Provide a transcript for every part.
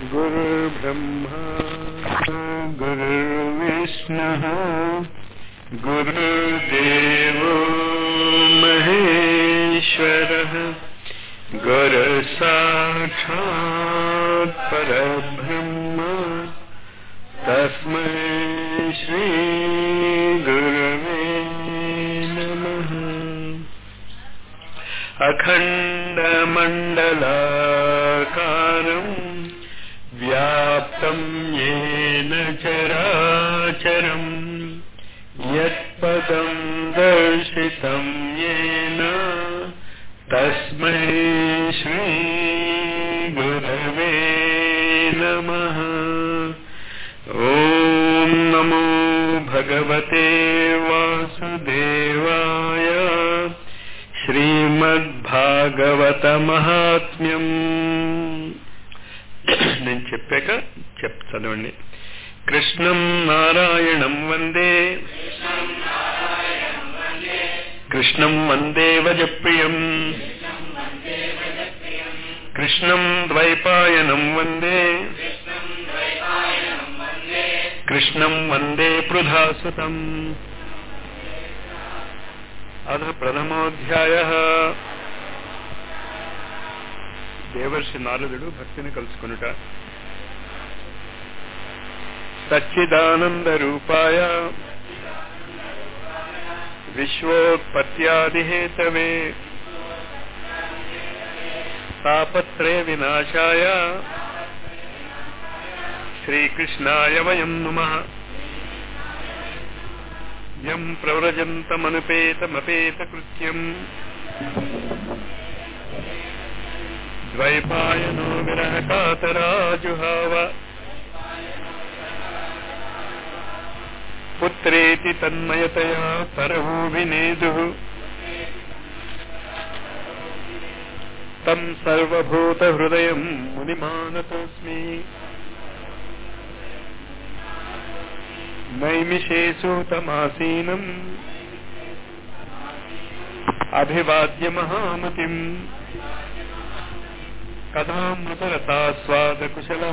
गुरुर्ब्रह्मा गुरुर्विष्णुः गुरुर्देवो महेश्वरः गुरुसाक्षात् परब्रह्म तस्मै श्रीगुरवे नमः अखण्डमण्डलाकारम् व्याप्तम् येन चराचरम् यत्पदम् दर्शितम् येन तस्मै श्रीगुरवे नमः ॐ नमो भगवते वासुदेवाय శ్రీమద్భాగవతమహాత్మ్యం నేను చెప్పాక చెప్ చదవండి కృష్ణం నారాయణం వందే కృష్ణం వందే వజప్రియం కృష్ణం ద్వైపాయనం వందే కృష్ణం వందే పృథాసుతం అథ ప్రథమోధ్యాయ దేవర్షి నారదుడు భక్తిని కలుసుకునుట సచ్చిదానంద రూపాయ విశ్వోత్పత్యాదిహేతవే తాపత్రయ వినాశాయ శ్రీకృష్ణాయ వయం నుమః యం ప్రవ్రజంతమనుపేతమపేతకృత్యం ద్వైపాయనో విరహకాతరాజుహావ పుత్రేతి తన్మయతయా పరవో వినేదు తం సర్వభూతహృదయం మునిమానతోస్మి నైమిషేషూతమాసీనం అభివాద్య మహామతిం కథామృతరతాస్వాదకుశల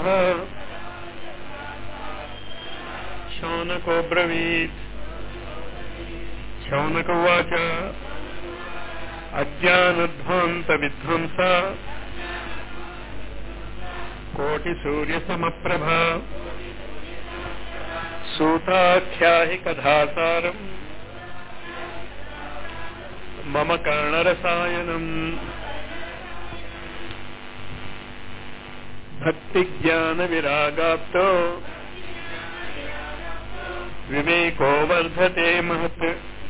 శౌనకోబ్రవీత్ శౌనకవాచ అజ్ఞానధ్వాంత విధ్వంస కోటి సూర్య సమప్రభ సూతాఖ్యాహి కథాసారం మమ కర్ణరసాయనం భక్తి జ్ఞాన విరాగాప్తో వివేకో వర్ధతే మహత్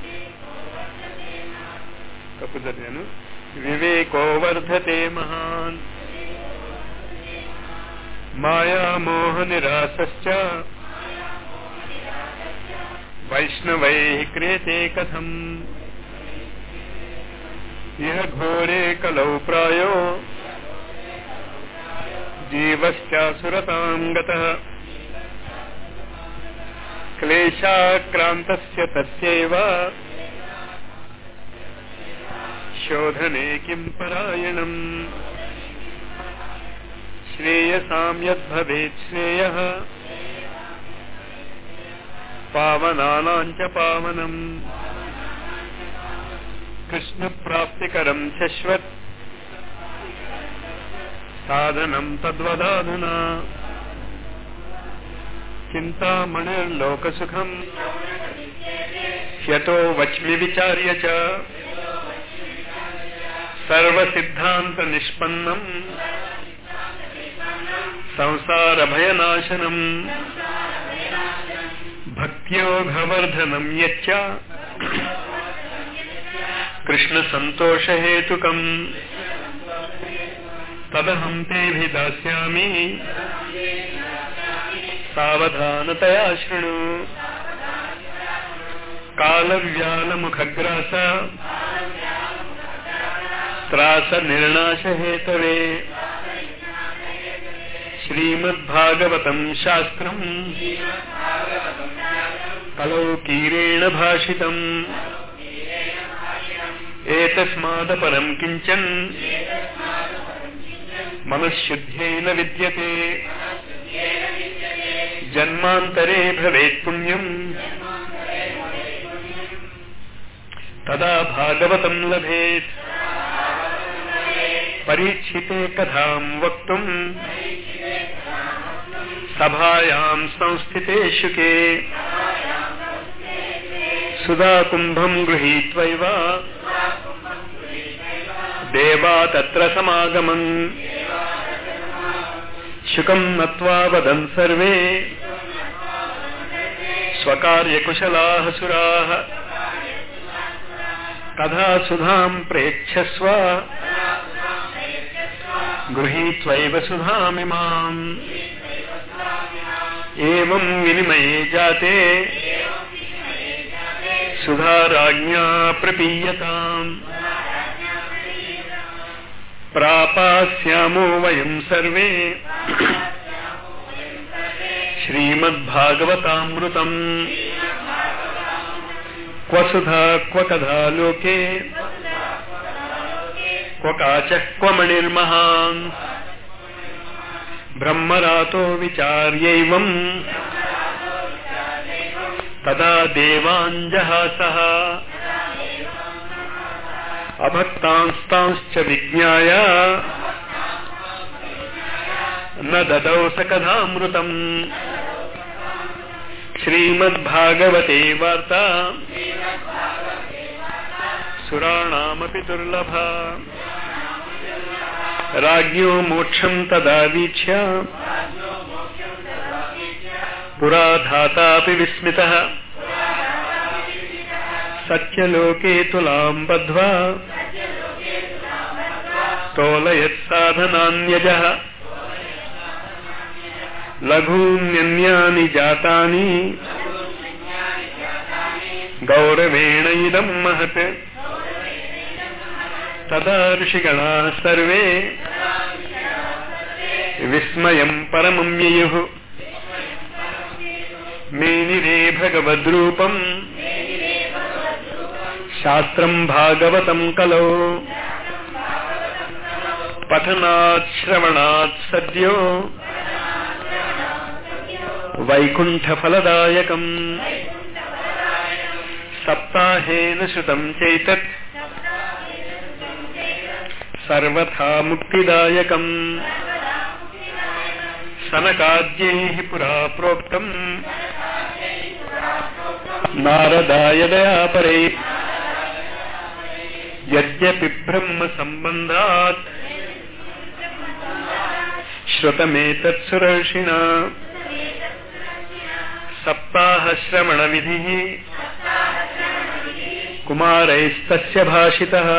తప్పు చదివాను వివేకో వర్ధతే మహాన్ మాయామోహ నిరాశ్చ వైష్ణవై క్రియతే కథం ఇహ ఘోరే కలౌ ప్రాయో జీవశ్చాసురతాం గతః క్లేశాక్రాంతస్య తస్యైవ శోధనే కిం పరాయణం శ్రేయసాం యద్భవేత్ శ్రేయః పావనానాం చ పావనం కృష్ణప్రాప్తికరం శశ్వత్ సాధనం తద్వదాధునా చింతామణిర్లోకసుఖం హ్యతో వచ్మి విచార్య చ సర్వసిద్ధాంత నిష్పన్నం సంసారభయనాశనం భక్త్యోఘవర్ధనం యచ్చ కృష్ణసంతోషహేతుకం తదహం తేభిదాస్యామి సావధానతయా శృణు కాలవ్యాలముఖగ్రాస త్రాస నిర్ణాశహేతవే శ్రీమద్భాగవతం శాస్త్రం కలౌ కీరేణ భాషితం ఏతస్మాదపరం కించన్ మనఃశుద్ధ్యేన విద్యతే జన్మాంతరే భవేత్ పుణ్యం తదా భాగవతం లభేత్ పరీక్షితే కథాం వక్తుం సభాయాం సంస్థితే శుకే సుధాకుంభం గృహీత్వైవ దేవా తత్ర సమాగమన్ శుకం నత్వా వదన్ సర్వే స్వకార్యకుశలాः సురాः కథా సుధాం ప్రేక్షస్వ గృహీత్వైవ సుధామిమాం ఏవం వినిమయే జాతే సుధారాజ్ఞా ప్రపీయతాం ప్రాపాస్యామో వయం సర్వే శ్రీమద్భాగవతామృతం క్వ సుధా క్వ కథా లోకే క్వ కాచ క్వ మణిర్మహాన్ బ్రహ్మరాతో విచార్యైవం తదా దేవాంజహాసః అభక్తాంస్తాంశ్చ విజ్ఞాయ న దదౌ స కథామృతం శ్రీమద్భాగవతే వార్తా సురాణామపి దుర్లభ రాజ్ఞో మోక్షం తదా వీక్ష్య పురా ధాతాపి విస్మితः సత్యలోకే తులాం బద్ధ్వా తోలయత్సాధనాన్యజः లఘూన్యన్యాని జాతాని గౌరవేణ ఇదం మహత్ తదా ఋషిగణాः సర్వే విస్మయం పరమం యయుః మేనిరే భగవద్రూపం శాస్త్రం భాగవతం కలో పఠనాత్ శ్రవణాత్ సద్యో వైకుంఠఫలదాయకం సప్తాహేన శృతం చైతత్ సర్వథా ముక్తిదాయకం సనకాద్యైః పురా ప్రోక్తం నారదాయ దయాపరే యద్యపి బ్రహ్మ సంబంధాత్ శ్రుతమేతత్ సురర్షిణా సప్తాహ శ్రవణ విధి కుమారైస్తస్య భాషితః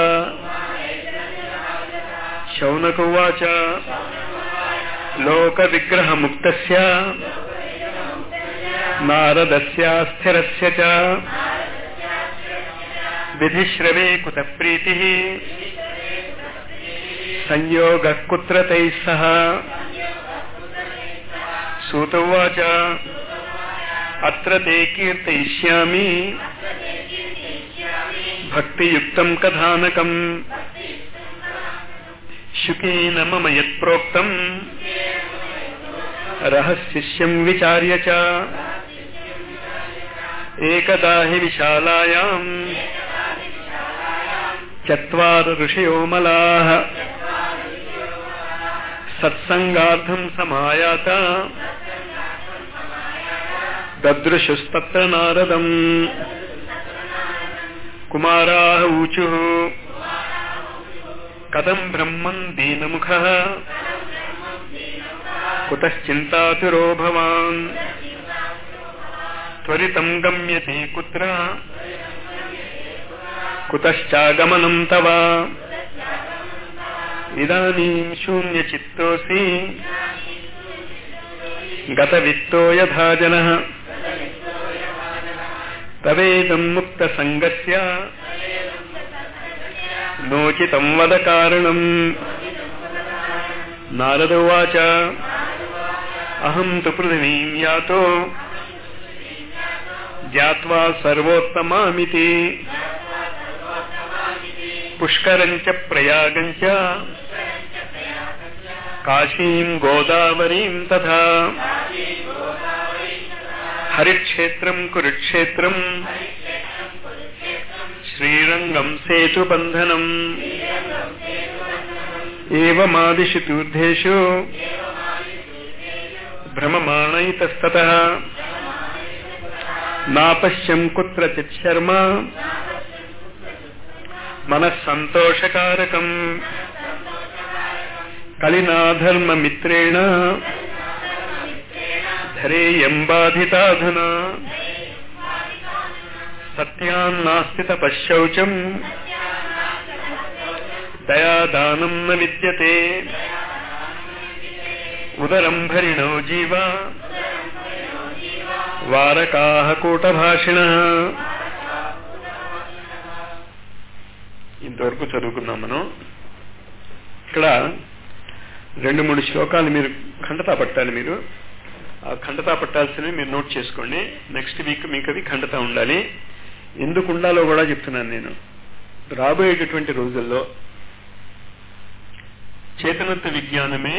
శౌనక ఉవాచ లోక విగ్రహ ముక్తస్య నారదస్యాస్థిరస్య చ విధిశ్రవే కుత ప్రీతి సంయోగ కుత్ర తైః సహ సూత ఉవాచ అత్ర తే కీర్తయిష్యామి భక్తియుక్తం కథానకం శుకేన మమ యత్ప్రోక్తం రహస్యస్యం విచార్య చ ఏకదా హి విశాలాయాం చత్వార ఋషయో మలాః సత్సంగార్థం సమాయాత దదృశుస్తత్ర నారదం కుమారాः ఊచుः కథం బ్రహ్మన్ దీనముఖः కుతశ్చింతాతురో భవాన్ త్వరితం గమ్యతే కుత్ర కుతశ్చాగమనం తవ ఇదానీం శూన్యచిత్తోసి గతవిత్తో యథా జనః తవేదం ముక్త సంగస్య నోచితం వద కారణం నారద ఉవాచ అహం తు పృథివీం యాతో జ్ఞాత్వా సర్వోత్తమామితి పుష్కరం చ ప్రయాగం చ కాశీం గోదావరీం తథా హరిక్షేత్రం కురుక్షేత్రం శ్రీరంగం సేతుబంధనం ఏవమాదిషు తీర్థేషు భ్రమమాణైతస్తత నాపశ్యం కుత్రచిత్ శర్మ మనస్సంతోషకారకం కలినాధర్మమిత్రేణ ధరేయం బాధితాధునా సత్యాన్నాస్తి తపశ్శౌచం దయాదానం న విద్యతే ఉదరం భరిణో జీవ వారకాహ కూటభాషిణ ఇంతవరకు చదువుకున్నాం మనం ఇక్కడ రెండు మూడు శ్లోకాలు మీరు ఖండతా పట్టాలి మీరు ఆ ఖండతా పట్టాల్సినవి మీరు నోట్ చేసుకోండి నెక్స్ట్ వీక్ మీకు అది ఖండతా ఉండాలి ఎందుకు ఉండాలో కూడా చెప్తున్నాను నేను రాబోయేటటువంటి రోజుల్లో చేతనత్వ విజ్ఞానమే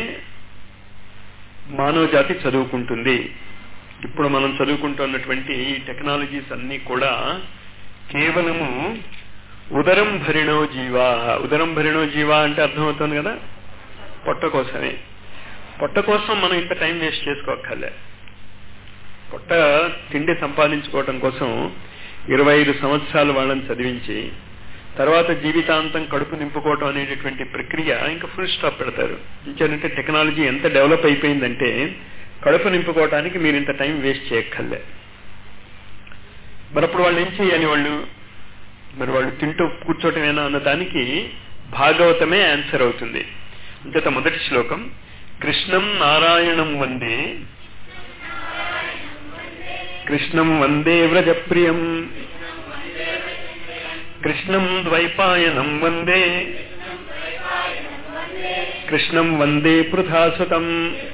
మానవ జాతి చదువుకుంటుంది ఇప్పుడు మనం చదువుకుంటున్నటువంటి ఈ టెక్నాలజీస్ అన్నీ కూడా కేవలము ఉదరం భరిణో జీవా ఉదరం భరిణో జీవా అంటే అర్థమవుతుంది కదా పొట్ట కోసమే పొట్ట కోసం మనం ఇంత టైం వేస్ట్ చేసుకోక్కర్లే పొట్ట తిండి సంపాదించుకోవటం కోసం ఇరవై ఐదు సంవత్సరాలు వాళ్ళని చదివించి తర్వాత జీవితాంతం కడుపు నింపుకోవటం అనేటటువంటి ప్రక్రియ ఇంకా ఫుల్ స్టాప్ పెడతారు ఇంకేంటంటే టెక్నాలజీ ఎంత డెవలప్ అయిపోయిందంటే కడుపు నింపుకోవటానికి మీరు ఇంత టైం వేస్ట్ చేయక్కర్లే మరి అప్పుడు వాళ్ళు ఏం చేయాలి వాళ్ళు మరి వాళ్ళు తింటూ కూర్చోటమేనా అన్న దానికి భాగవతమే ఆన్సర్ అవుతుంది అంతేత మొదటి శ్లోకం కృష్ణం నారాయణం వందే కృష్ణం వందే వ్రజప్రియం కృష్ణం ద్వైపాయనం వందే కృష్ణం వందే పృథాసుతం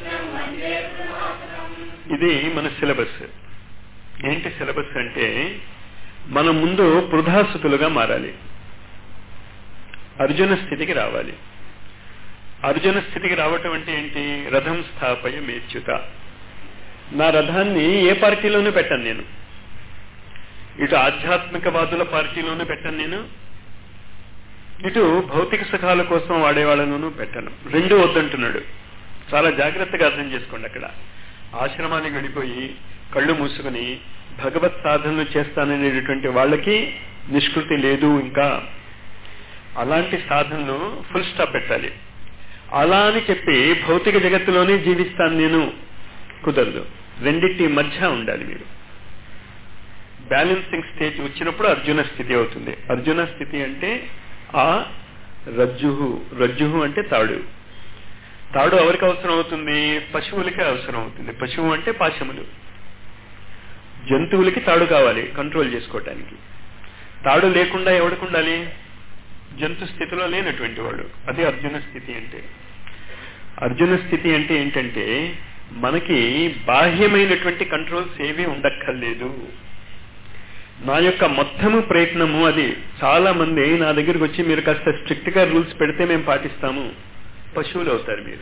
ఇది మన సిలబస్ ఏంటి సిలబస్ అంటే మనం ముందు పృథాసుతులుగా మారాలి అర్జున స్థితికి రావాలి అర్జున స్థితికి రావటం అంటే ఏంటి రథం స్థాపయ మేచ్యుత నా రథాన్ని ఏ పార్టీలోనూ పెట్టను నేను ఇటు ఆధ్యాత్మికవాదుల పార్టీలోనూ పెట్టను నేను ఇటు భౌతిక సుఖాల కోసం వాడేవాళ్ళలోనూ పెట్టను రెండు వద్దంటున్నాడు చాలా జాగ్రత్తగా అర్థం చేసుకోండి అక్కడ ఆశ్రమానికి వెళ్ళిపోయి కళ్ళు మూసుకుని భగవత్ సాధనలు చేస్తాననేటటువంటి వాళ్ళకి నిష్కృతి లేదు ఇంకా అలాంటి సాధనలు ఫుల్ స్టాప్ పెట్టాలి అలా అని చెప్పి భౌతిక జగత్తులోనే జీవిస్తాను నేను కుదరదు రెండింటి మధ్య ఉండాలి మీరు బ్యాలెన్సింగ్ స్టేజ్ వచ్చినప్పుడు అర్జున స్థితి అవుతుంది అర్జున స్థితి అంటే ఆ రజ్జుహు రజ్జుహు అంటే తాడు తాడు ఎవరికి అవసరం అవుతుంది పశువులకే అవసరం అవుతుంది పశువు అంటే పాశములు జంతువులకి తాడు కావాలి కంట్రోల్ చేసుకోవటానికి తాడు లేకుండా ఎవరికి ఉండాలి జంతు స్థితిలో లేనటువంటి వాడు అది అర్జున స్థితి అంటే అర్జున స్థితి అంటే ఏంటంటే మనకి బాహ్యమైనటువంటి కంట్రోల్స్ ఏమీ ఉండక్కర్లేదు నా యొక్క మొత్తము ప్రయత్నము అది చాలా మంది నా దగ్గరికి వచ్చి మీరు కాస్త స్ట్రిక్ట్ గా రూల్స్ పెడితే మేము పాటిస్తాము పశువులు అవుతారు మీరు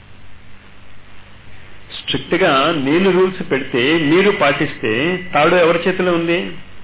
స్ట్రిక్ట్ గా నేను రూల్స్ పెడితే మీరు పాటిస్తే తాడు ఎవరి చేతిలో ఉంది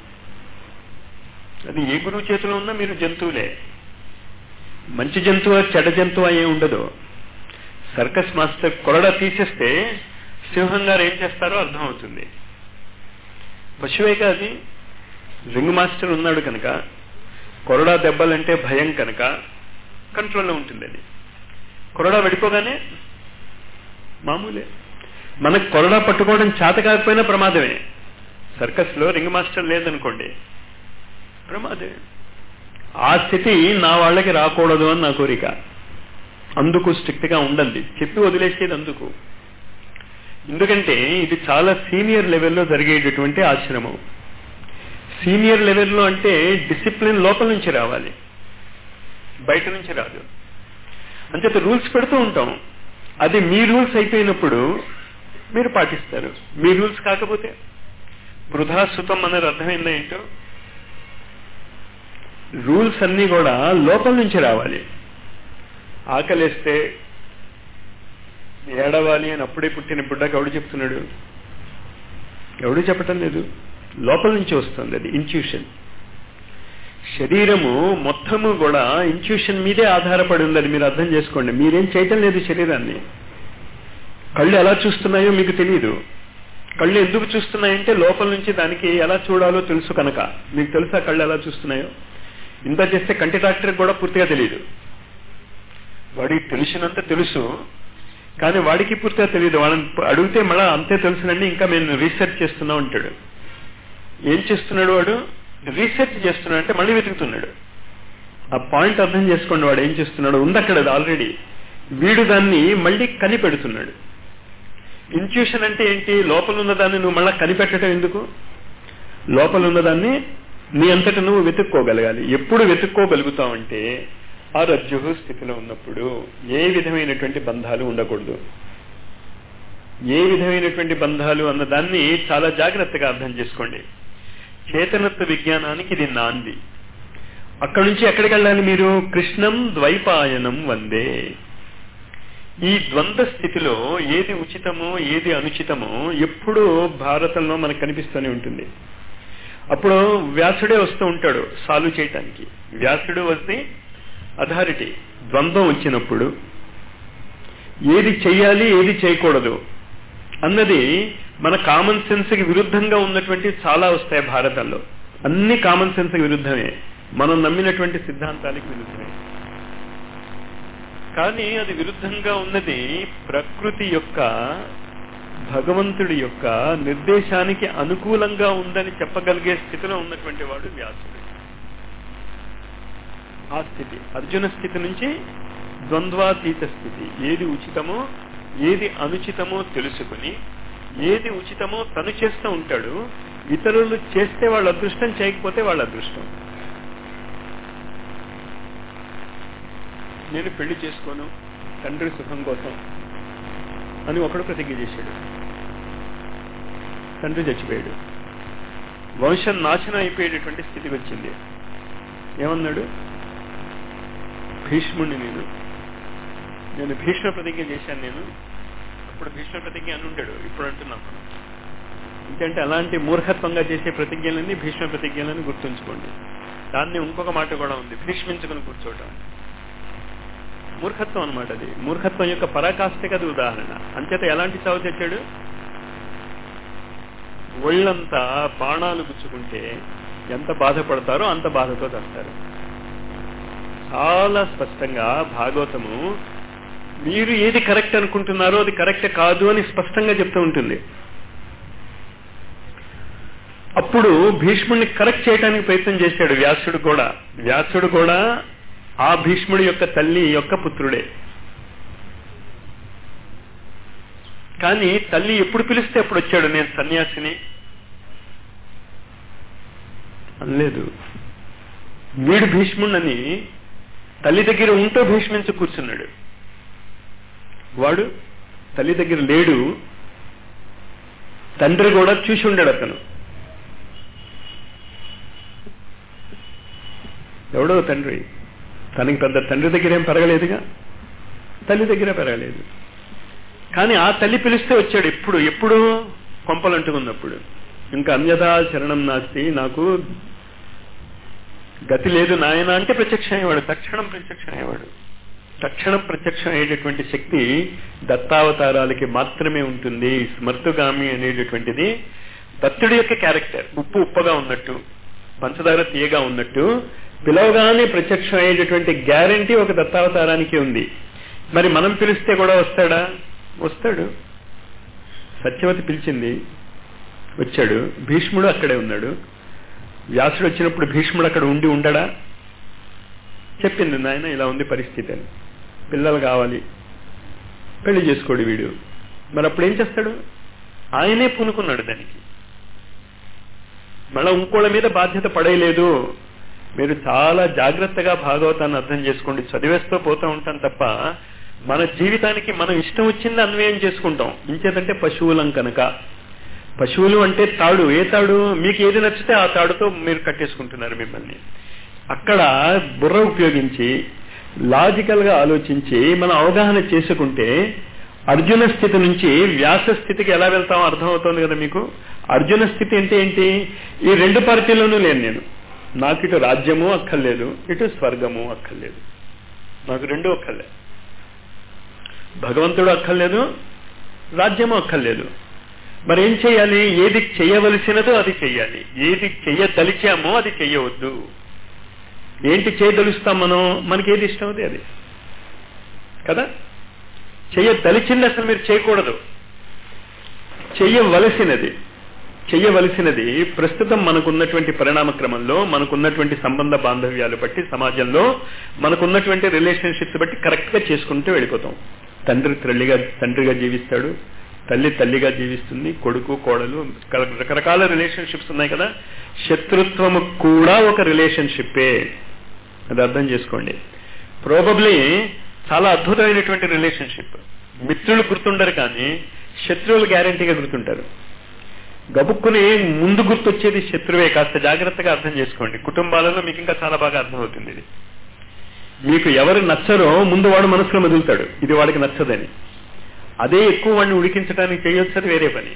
అది ఏ గురువు చేతిలో ఉన్నా మీరు జంతువులే మంచి జంతువు చెడ్డ జంతువు ఏ ఉండదు సర్కస్ మాస్టర్ కొరడ తీసేస్తే సింహం గారు ఏం చేస్తారో అర్థమవుతుంది పశువేగా అది రింగ్ మాస్టర్ ఉన్నాడు కనుక కొరడా దెబ్బలంటే భయం కనుక కంట్రోల్లో ఉంటుంది అది కొరడా వెళ్ళిపోగానే మామూలే మనకు కొరడా పట్టుకోవడం చేత కాకపోయినా ప్రమాదమే సర్కస్ లో రింగ్ మాస్టర్ లేదనుకోండి ప్రమాదమే ఆ స్థితి నా వాళ్ళకి రాకూడదు అని నా కోరిక అందుకు స్ట్రిక్ట్ గా ఉండండి చెప్పి వదిలేసేది అందుకు ఎందుకంటే ఇది చాలా సీనియర్ లెవెల్లో జరిగేటటువంటి ఆశ్రమం సీనియర్ లెవెల్లో అంటే డిసిప్లిన్ లోపల నుంచి రావాలి బయట నుంచి రాదు అంచేత రూల్స్ పెడుతూ ఉంటాం అది మీ రూల్స్ అయిపోయినప్పుడు మీరు పాటిస్తారు మీ రూల్స్ కాకపోతే వృధాసుతం అనేది అర్థమైందా ఏంటో రూల్స్ అన్నీ కూడా లోపల నుంచి రావాలి ఆకలిస్తే ఏడవాలి అని అప్పుడే పుట్టిన బుడ్డకి ఎవడు చెప్తున్నాడు ఎవడు చెప్పటం లేదు లోపల నుంచి వస్తుంది అది ఇంట్యూషన్ శరీరము మొత్తము కూడా ఇంట్యూషన్ మీదే ఆధారపడి ఉంది అది మీరు అర్థం చేసుకోండి మీరేం చేయటం లేదు శరీరాన్ని కళ్ళు ఎలా చూస్తున్నాయో మీకు తెలియదు కళ్ళు ఎందుకు చూస్తున్నాయంటే లోపల నుంచి దానికి ఎలా చూడాలో తెలుసు కనుక మీకు తెలుసా కళ్ళు ఎలా చూస్తున్నాయో ఇంత చేస్తే కంటి డాక్టర్కి కూడా పూర్తిగా తెలియదు వాడికి తెలిసినంత తెలుసు కానీ వాడికి పూర్తిగా తెలియదు వాళ్ళని అడిగితే మళ్ళీ అంతే తెలుసునండి ఇంకా మేము రీసెర్చ్ చేస్తున్నాం అంటాడు ఏం చేస్తున్నాడు వాడు రీసెర్చ్ చేస్తున్నాడు అంటే మళ్ళీ వెతుకుతున్నాడు ఆ పాయింట్ అర్థం చేసుకోండి వాడు ఏం చేస్తున్నాడు ఉంది అక్కడ ఆల్రెడీ వీడు దాన్ని మళ్ళీ కనిపెడుతున్నాడు ఇంట్యూషన్ అంటే ఏంటి లోపల ఉన్నదాన్ని నువ్వు మళ్ళీ కనిపెట్టడం ఎందుకు లోపల ఉన్నదాన్ని నీ అంతట నువ్వు వెతుక్కోగలగాలి ఎప్పుడు వెతుక్కోగలుగుతావంటే ఆ రజ్జు స్థితిలో ఉన్నప్పుడు ఏ విధమైనటువంటి బంధాలు ఉండకూడదు ఏ విధమైనటువంటి బంధాలు అన్న దాన్ని చాలా జాగ్రత్తగా అర్థం చేసుకోండి చేతనత్వ విజ్ఞానానికి ఇది నాంది అక్కడి నుంచి ఎక్కడికి వెళ్ళాలి మీరు కృష్ణం ద్వైపాయనం వందే ఈ ద్వంద్వ స్థితిలో ఏది ఉచితమో ఏది అనుచితమో ఎప్పుడూ భారతంలో మనకు కనిపిస్తూనే ఉంటుంది అప్పుడు వ్యాసుడే వస్తూ ఉంటాడు సాల్వ్ చేయటానికి వ్యాసుడు వస్తే అథారిటీ ద్వంద్వం వచ్చినప్పుడు ఏది చెయ్యాలి ఏది చేయకూడదు అన్నది మన కామన్ సెన్స్ కి విరుద్ధంగా ఉన్నటువంటి చాలా వస్తాయి భారతంలో అన్ని కామన్ సెన్స్ కి విరుద్ధమే మనం నమ్మినటువంటి సిద్ధాంతానికి విరుద్ధమే కానీ అది విరుద్ధంగా ఉన్నది ప్రకృతి యొక్క భగవంతుడి యొక్క నిర్దేశానికి అనుకూలంగా ఉందని చెప్పగలిగే స్థితిలో ఉన్నటువంటి వాడు వ్యాసుడు ఆ స్థితి అర్జున స్థితి నుంచి ద్వంద్వాతీత స్థితి ఏది ఉచితమో ఏది అనుచితమో తెలుసుకుని ఏది ఉచితమో తను చేస్తూ ఉంటాడు ఇతరులు చేస్తే వాళ్ళ అదృష్టం చేయకపోతే వాళ్ళ అదృష్టం నేను పెళ్లి చేసుకోను తండ్రి సుఖం కోసం అని ఒకడు ప్రతిజ్ఞ చేశాడు తండ్రి చచ్చిపోయాడు వంశం నాశనం అయిపోయేటటువంటి స్థితికి వచ్చింది ఏమన్నాడు భీష్ముడిని నేను నేను భీష్మ ప్రతిజ్ఞ చేశాను నేను అప్పుడు భీష్మ ప్రతిజ్ఞ అని ఉంటాడు ఇప్పుడు అంటున్నాం మనం ఎందుకంటే అలాంటి మూర్ఖత్వంగా చేసే ప్రతిజ్ఞలన్నీ భీష్మ ప్రతిజ్ఞలని గుర్తుంచుకోండి దాన్ని ఇంకొక మాట కూడా ఉంది భీష్మించుకుని కూర్చోవటం మూర్ఖత్వం అనమాట అది మూర్ఖత్వం యొక్క పరాకాష్ఠకి అది ఉదాహరణ అంచేత ఎలాంటి చావు తెచ్చాడు ఒళ్ళంతా బాణాలు గుచ్చుకుంటే ఎంత బాధపడతారో అంత బాధతో తెస్తారు చాలా స్పష్టంగా భాగవతము మీరు ఏది కరెక్ట్ అనుకుంటున్నారో అది కరెక్ట్ కాదు అని స్పష్టంగా చెప్తూ ఉంటుంది అప్పుడు భీష్ముడిని కరెక్ట్ చేయడానికి ప్రయత్నం చేశాడు వ్యాసుడు కూడా వ్యాసుడు కూడా ఆ భీష్ముడి యొక్క తల్లి యొక్క పుత్రుడే కానీ తల్లి ఎప్పుడు పిలిస్తే అప్పుడు వచ్చాడు నేను సన్యాసిని అనలేదు వీడు భీష్ముడని తల్లి దగ్గర ఉంటూ భీష్మించి కూర్చున్నాడు వాడు తల్లి దగ్గర లేడు తండ్రి కూడా చూసి ఉండాడు అతను ఎవడో తండ్రి తనకి పెద్ద తండ్రి దగ్గర ఏం పెరగలేదుగా తల్లి దగ్గర పెరగలేదు కానీ ఆ తల్లి పిలిస్తే వచ్చాడు ఎప్పుడు ఎప్పుడు కొంపలంటుకున్నప్పుడు ఇంకా అన్యథా శరణం నాస్తి నాకు గతి లేదు నాయన అంటే ప్రత్యక్షం అయ్యేవాడు తక్షణం ప్రత్యక్షం అయ్యేవాడు తక్షణం ప్రత్యక్షం అయ్యేటటువంటి శక్తి దత్తావతారాలకి మాత్రమే ఉంటుంది స్మర్తుగామి అనేటటువంటిది దత్తుడి యొక్క క్యారెక్టర్ ఉప్పు ఉప్పగా ఉన్నట్టు పంచదార తీయగా ఉన్నట్టు పిలవగానే ప్రత్యక్షం అయ్యేటటువంటి గ్యారంటీ ఒక దత్తావతారానికి ఉంది మరి మనం పిలిస్తే కూడా వస్తాడా వస్తాడు సత్యవతి పిలిచింది వచ్చాడు భీష్ముడు అక్కడే ఉన్నాడు వ్యాసుడు వచ్చినప్పుడు భీష్ముడు అక్కడ ఉండి ఉండడా చెప్పింది నాయన ఇలా ఉంది పరిస్థితి అని పిల్లలు కావాలి పెళ్లి చేసుకోడు వీడు మరి అప్పుడు ఏం చేస్తాడు ఆయనే పూనుకున్నాడు దానికి మళ్ళా ఇంకోళ్ళ మీద బాధ్యత పడేయలేదు మీరు చాలా జాగ్రత్తగా భాగవతాన్ని అర్థం చేసుకోండి చదివేస్తూ పోతూ ఉంటాం తప్ప మన జీవితానికి మనం ఇష్టం వచ్చింది అన్వయం చేసుకుంటాం ఇంచేతంటే పశువులం కనుక పశువులు అంటే తాడు ఏ తాడు మీకు ఏది నచ్చితే ఆ తాడుతో మీరు కట్టేసుకుంటున్నారు మిమ్మల్ని అక్కడ బుర్ర ఉపయోగించి లాజికల్ గా ఆలోచించి మనం అవగాహన చేసుకుంటే అర్జున స్థితి నుంచి వ్యాస స్థితికి ఎలా వెళ్తామో అర్థమవుతోంది కదా మీకు అర్జున స్థితి అంటే ఏంటి ఈ రెండు పార్టీలోనూ లేను నేను నాకు ఇటు రాజ్యము అక్కర్లేదు ఇటు స్వర్గము అక్కర్లేదు నాకు రెండు అక్కర్లేదు భగవంతుడు అక్కర్లేదు రాజ్యము అక్కర్లేదు మరి ఏం చేయాలి ఏది చేయవలసినదో అది చెయ్యాలి ఏది చెయ్యదలిచామో అది చెయ్యవద్దు ఏంటి చేయదలుస్తాం మనం మనకి ఏది ఇష్టం అది అది కదా చెయ్యదలిచింది అసలు మీరు చేయకూడదు చెయ్యవలసినది చెయ్యవలసినది ప్రస్తుతం మనకున్నటువంటి పరిణామ క్రమంలో మనకున్నటువంటి సంబంధ బాంధవ్యాలు బట్టి సమాజంలో మనకున్నటువంటి రిలేషన్షిప్స్ బట్టి కరెక్ట్ గా చేసుకుంటూ వెళ్ళిపోతాం తండ్రి తల్లిగా తండ్రిగా జీవిస్తాడు తల్లి తల్లిగా జీవిస్తుంది కొడుకు కోడలు రకరకాల రిలేషన్షిప్స్ ఉన్నాయి కదా శత్రుత్వము కూడా ఒక రిలేషన్షిప్పే అది అర్థం చేసుకోండి ప్రాబబ్లీ చాలా అద్భుతమైనటువంటి రిలేషన్షిప్ మిత్రులు గుర్తుండరు కానీ శత్రువులు గ్యారంటీగా గుర్తుంటారు గబుక్కుని ముందు గుర్తొచ్చేది శత్రువే కాస్త జాగ్రత్తగా అర్థం చేసుకోండి కుటుంబాలలో మీకు ఇంకా చాలా బాగా అర్థమవుతుంది ఇది మీకు ఎవరు నచ్చరో ముందు వాడు మనసులో మెదులుతాడు ఇది వాడికి నచ్చదని అదే ఎక్కువ వాడిని ఉడికించడానికి చేయొచ్చు అది వేరే పని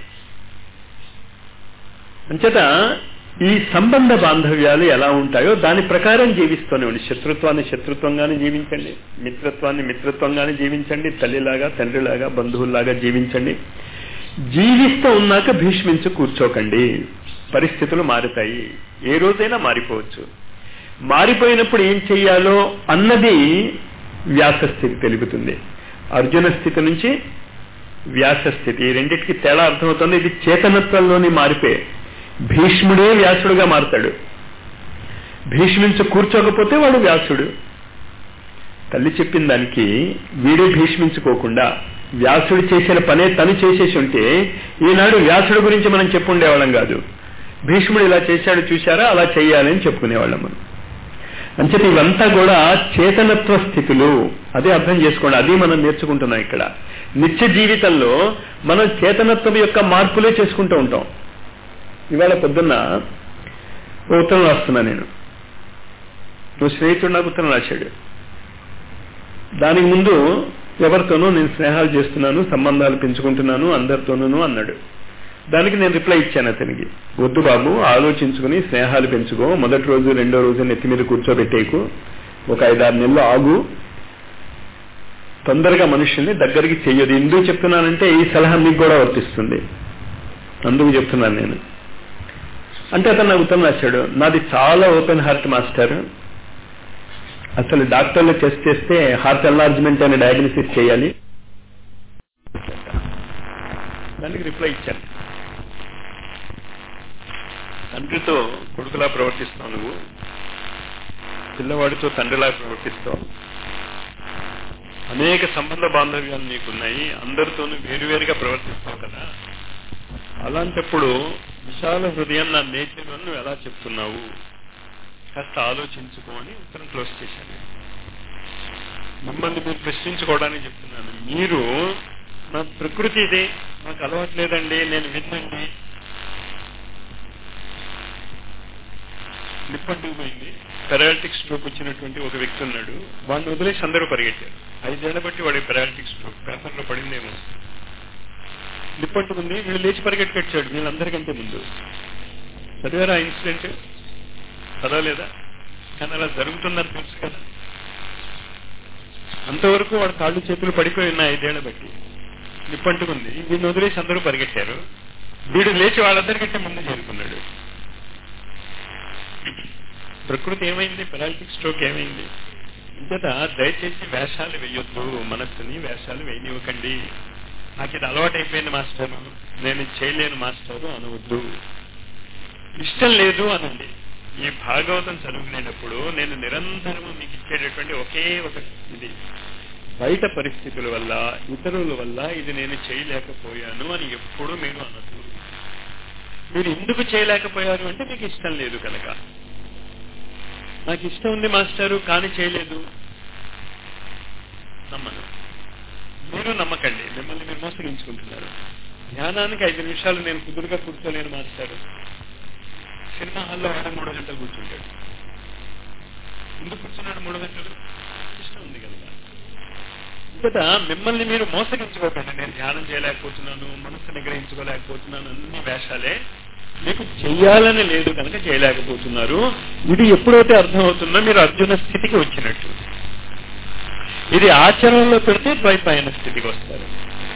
అంచేత ఈ సంబంధ బాంధవ్యాలు ఎలా ఉంటాయో దాని ప్రకారం జీవిస్తూనే ఉండి శత్రుత్వాన్ని శత్రుత్వంగానే జీవించండి మిత్రత్వాన్ని మిత్రత్వంగానే జీవించండి తల్లిలాగా తండ్రిలాగా బంధువుల్లాగా జీవించండి జీవిస్తూ ఉన్నాక భీష్మించి కూర్చోకండి పరిస్థితులు మారుతాయి ఏ రోజైనా మారిపోవచ్చు మారిపోయినప్పుడు ఏం చెయ్యాలో అన్నది వ్యాస స్థితి తెలుపుతుంది అర్జున స్థితి నుంచి వ్యాస స్థితి ఈ రెండింటికి తేడా అర్థమవుతుంది ఇది చేతనత్వంలోని మారిపే భీష్ముడే వ్యాసుడుగా మారుతాడు భీష్మించి కూర్చోకపోతే వాడు వ్యాసుడు తల్లి చెప్పిన దానికి వీడే భీష్మించుకోకుండా వ్యాసుడు చేసిన పనే తను చేసేసి ఉంటే ఈనాడు వ్యాసుడు గురించి మనం చెప్పుండేవాళ్ళం కాదు భీష్ముడు ఇలా చేశాడు చూశారా అలా చెయ్యాలని చెప్పుకునేవాళ్ళం మనం అంచేత ఇవంతా కూడా చేతనత్వ స్థితులు అదే అర్థం చేసుకోండి అది మనం నేర్చుకుంటున్నాం ఇక్కడ నిత్య జీవితంలో మనం చేతనత్వం యొక్క మార్పులే చేసుకుంటూ ఉంటాం ఇవాళ పొద్దున్న ఉత్తరం రాస్తున్నా నేను నువ్వు స్నేహితుడు నాకు ఉత్తరం రాశాడు దానికి ముందు ఎవరితోనూ నేను స్నేహాలు చేస్తున్నాను సంబంధాలు పెంచుకుంటున్నాను అందరితోనూ అన్నాడు దానికి నేను రిప్లై ఇచ్చాను అతనికి వద్దు బాబు ఆలోచించుకుని స్నేహాలు పెంచుకో మొదటి రోజు రెండో రోజు నెత్తి మీద కూర్చోబెట్టేకు ఒక ఐదారు నెలలు ఆగు తొందరగా మనుషుల్ని దగ్గరికి చెయ్యదు ఎందుకు చెప్తున్నానంటే ఈ సలహా మీకు కూడా వర్తిస్తుంది అందుకు చెప్తున్నాను నేను అంటే అతను నాకు ఉత్తరం రాశాడు నాది చాలా ఓపెన్ హార్ట్ మాస్టర్ అసలు డాక్టర్లు టెస్ట్ చేస్తే హార్ట్ ఎన్లార్జ్మెంట్ అనే డయాగ్నోసిస్ చేయాలి దానికి రిప్లై ఇచ్చాను తండ్రితో కొడుకులా ప్రవర్తిస్తావు నువ్వు పిల్లవాడితో తండ్రిలా ప్రవర్తిస్తావు అనేక సంబంధ బాంధవ్యాలు నీకున్నాయి అందరితోనూ వేరువేరుగా ప్రవర్తిస్తావు కదా అలాంటప్పుడు విశాల హృదయం నా నేచర్ అని నువ్వు ఎలా చెప్తున్నావు కాస్త ఆలోచించుకోని ఉత్తరం క్లోజ్ చేశాను మిమ్మల్ని మీరు ప్రశ్నించుకోవడానికి చెప్తున్నాను మీరు నా ప్రకృతి ఇది నాకు అలవాటు లేదండి నేను విన్నండి నిప్పంటుకుపోయింది పెరాలిటిక్ స్ట్రోక్ వచ్చినటువంటి ఒక వ్యక్తి ఉన్నాడు వాడిని వదిలేసి అందరూ పరిగెట్టారు ఐదేళ్ల బట్టి వాడి పెరాలిటిక్ స్ట్రోక్ పేపర్లో పడిందేమో నిప్పంటుకుంది వీళ్ళు లేచి పరిగెట్టుకొచ్చాడు వీళ్ళందరికంటే ముందు చదివారా ఇన్సిడెంట్ చదవలేదా కానీ అలా జరుగుతుందని తెలుసు కదా అంతవరకు వాడు కాళ్ళు చేతులు పడిపోయి ఉన్నాయి ఐదేళ్ల బట్టి నిప్పంటుకుంది వీడిని వదిలేసి అందరూ పరిగెట్టారు వీడు లేచి వాళ్ళందరికంటే ముందు చేరుకున్నాడు ప్రకృతి ఏమైంది పెరాలిటిక్ స్ట్రోక్ ఏమైంది ఇంతట దయచేసి వేషాలు వేయొద్దు మనస్సుని వేషాలు వేయనివ్వకండి నాకు ఇది అలవాటు అయిపోయింది మాస్టరు నేను ఇది చేయలేను మాస్టరు అనవద్దు ఇష్టం లేదు అనండి ఈ భాగవతం చదువుకునేటప్పుడు నేను నిరంతరము మీకు ఇచ్చేటటువంటి ఒకే ఒక ఇది బయట పరిస్థితుల వల్ల ఇతరుల వల్ల ఇది నేను చేయలేకపోయాను అని ఎప్పుడూ మీరు అనద్దు మీరు ఎందుకు చేయలేకపోయారు అంటే మీకు ఇష్టం లేదు కనుక నాకు ఇష్టం ఉంది మాస్టారు కానీ చేయలేదు నమ్మను మీరు నమ్మకండి మిమ్మల్ని మీరు మోసగించుకుంటున్నారు ధ్యానానికి ఐదు నిమిషాలు నేను కుదురుగా కూర్చోలేను మాస్టారు సినిమా హాల్లో ఆయన మూడు గంటలు కూర్చుంటాడు ఎందుకు కూర్చున్నాడు మూడు గంటలు ఇష్టం ఉంది కదా కదా మిమ్మల్ని మీరు మోసగించుకోకండి నేను ధ్యానం చేయలేకపోతున్నాను మనస్సు నిగ్రహించుకోలేకపోతున్నాను అన్ని వేషాలే మీకు చెయ్యాలని లేదు కనుక చేయలేకపోతున్నారు ఇది ఎప్పుడైతే అర్థమవుతుందో మీరు అర్జున స్థితికి వచ్చినట్టు ఇది ఆచరణలో పెడితే ద్వైపాయన స్థితికి వస్తారు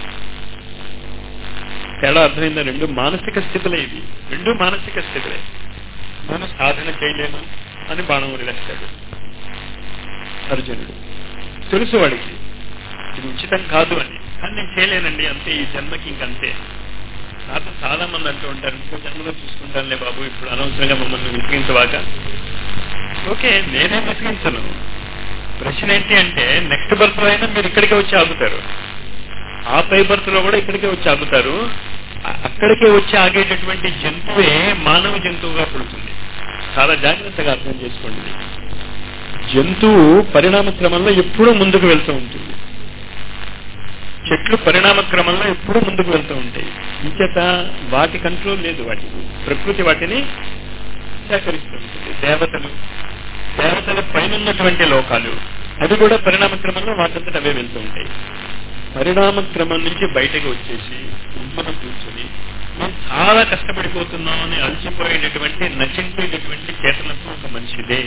తేడా అర్థమైందా రెండు మానసిక స్థితులే ఇవి రెండు మానసిక స్థితులే నేను సాధన చేయలేను అని బాణం వదిలేస్తాడు అర్జునుడు తెలుసు వాడికి ఇది ఉచితం కాదు అని కానీ నేను చేయలేనండి అంతే ఈ జన్మకి ఇంకంతే నాతో చాలా మంది అంటూ ఉంటారు ఇంకో జన్మలో చూసుకుంటానులే బాబు ఇప్పుడు అనవసరంగా మమ్మల్ని విసిగించవాక ఓకే నేనే విసిగించను ప్రశ్న ఏంటి అంటే నెక్స్ట్ బర్త్ అయినా మీరు ఇక్కడికే వచ్చి ఆగుతారు ఆ పై బర్త్ లో కూడా ఇక్కడికే వచ్చి ఆగుతారు అ- అక్కడికే వచ్చి ఆగేటటువంటి జంతువే మానవ జంతువుగా పుడుతుంది చాలా జాగ్రత్తగా అర్థం చేసుకోండి ఇది. జంతువు పరిణామ క్రమంలో ఎప్పుడూ ముందుకు వెళ్తూ ఉంటుంది చెట్లు పరిణామ క్రమంలో ఎప్పుడూ ముందుకు వెళ్తూ ఉంటాయి ఇంచేత వాటి కంట్రోల్ లేదు వాటికి ప్రకృతి వాటిని సేకరిస్తూ ఉంటుంది దేవతలు దేవతల పైన ఉన్నటువంటి లోకాలు అవి కూడా పరిణామ క్రమంలో వాటంతట అవే వెళ్తూ ఉంటాయి పరిణామ క్రమం నుంచి బయటకు వచ్చేసి ఇంట్లో కూర్చొని మేము చాలా కష్టపడిపోతున్నాం అని అలసిపోయేటటువంటి నచించేటటువంటి చేతనత్వం ఒక మనిషిదే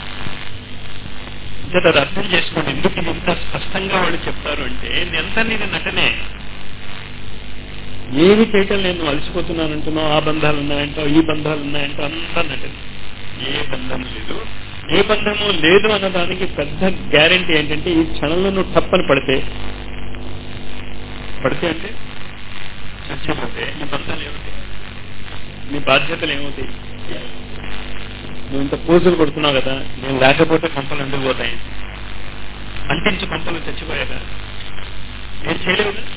ఇంకా అది అర్థం చేసుకోండి ఎందుకు ఇది ఇంత స్పష్టంగా వాళ్ళు చెప్తారు అంటే ఎంత నీది నటనే ఏమి చేయటం నేను అలసిపోతున్నాను అంటున్నావు ఆ బంధాలు ఉన్నాయంటావు ఈ బంధాలు ఉన్నాయంటావు అంతా నటన ఏ బంధం లేదు ఏ బంధము లేదు అన్నదానికి పెద్ద గ్యారంటీ ఏంటంటే ఈ క్షణంలో నువ్వు తప్పని పడితే పడితే అంటే చచ్చిపోతే నీ బంధాలు ఏమిటి నీ బాధ్యతలు ఏమవుతాయి నువ్వు ఇంత పూజలు కొడుతున్నావు కదా నేను లేకపోతే కొంపలు ఎందుకు పోతాయి అంటించి కొంపలు చచ్చిపోయాక ఏం చేయలేవు కదా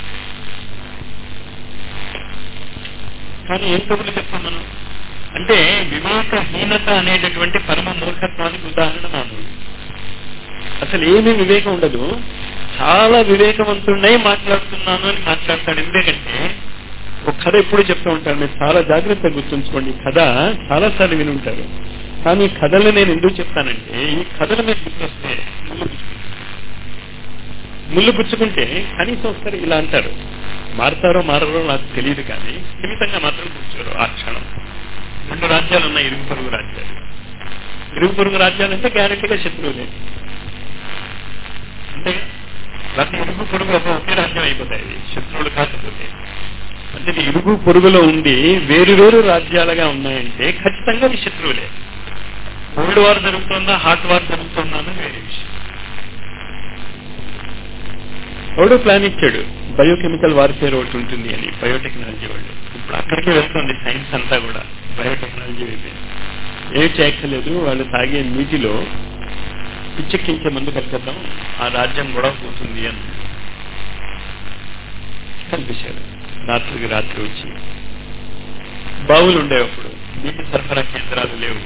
కానీ ఏం కబుర్లు చెప్తాం మనం అంటే వివేకహీనత అనేటటువంటి పరమ మూర్ఖత్వానికి ఉదాహరణ మానవుడు అసలు ఏమీ వివేకం ఉండదు చాలా వివేకవంతుడై మాట్లాడుతున్నాను అని మాట్లాడతాడు ఎందుకంటే ఒక కథ ఎప్పుడు చెప్తూ ఉంటాను మీరు చాలా జాగ్రత్తగా గుర్తుంచుకోండి ఈ కథ చాలా సార్లు విని ఉంటారు కానీ ఈ కథలు నేను ఎందుకు చెప్తానంటే ఈ కథలు మీకు గుర్తొస్తే ముళ్ళు గుచ్చుకుంటారు. ముళ్ళు గుచ్చుకుంటే కనీసం ఒకసారి ఇలా అంటారు మారతారో మారరో నాకు తెలియదు కానీ స్థిమితంగా మాత్రం కూర్చోరు ఆ క్షణం రెండు రాజ్యాలు ఉన్నాయి ఇరుగు పొరుగు రాజ్యాలు ఇరుగు పొరుగు రాజ్యాలు అంటే గ్యారంటీగా శత్రువులే అంటే ప్రతి ఇరుగు పొరుగు ఒక ఒకే రాజ్యం అయిపోతాయి ఇవి. శత్రువులు కాకపోతే అంటే ఇది ఇరుగు పొరుగులో ఉండి వేరు వేరు రాజ్యాలుగా ఉన్నాయంటే ఖచ్చితంగా ఈ శత్రువులే కోల్డ్ వార్ జరుగుతుందా హాట్ వార్ జరుగుతుందా అన్నది వేరే విషయం ఎవడో ప్లాన్ ఇచ్చాడు బయోకెమికల్ వార్ఫేర్ ఒకటి ఉంటుంది అని బయోటెక్నాలజీ వాళ్ళు ఇప్పుడు అక్కడికే వెళ్తుంది సైన్స్ అంతా కూడా బయోటెక్నాలజీ వైపే ఏం చేయక్కర్లేదు వాళ్ళు తాగే నీటిలో పిచ్చెక్కించే మందు కలిపేద్దాం ఆ రాజ్యం కూడా పోతుంది అని కనిపించాడు రాత్రికి రాత్రి వచ్చి బావులు ఉండేవి అప్పుడు నీటి సరఫరా కేంద్రాలు లేవు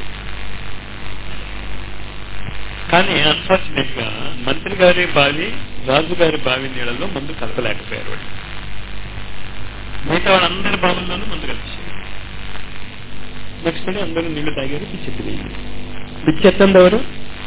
కానీ అన్ఫార్చునేట్ గా మంత్రి గారి బావి రాజు గారి బావి నీళ్ళలో మందు కలపలేకపోయారు వాళ్ళు మిగతా వాళ్ళందరి బావుల్లోనూ మందు కలిపించారు నెక్స్ట్ డే అందరూ నీళ్లు తాగారు పిచ్చెత్తి వేయింది పిచ్చెత్తంది ఎవరు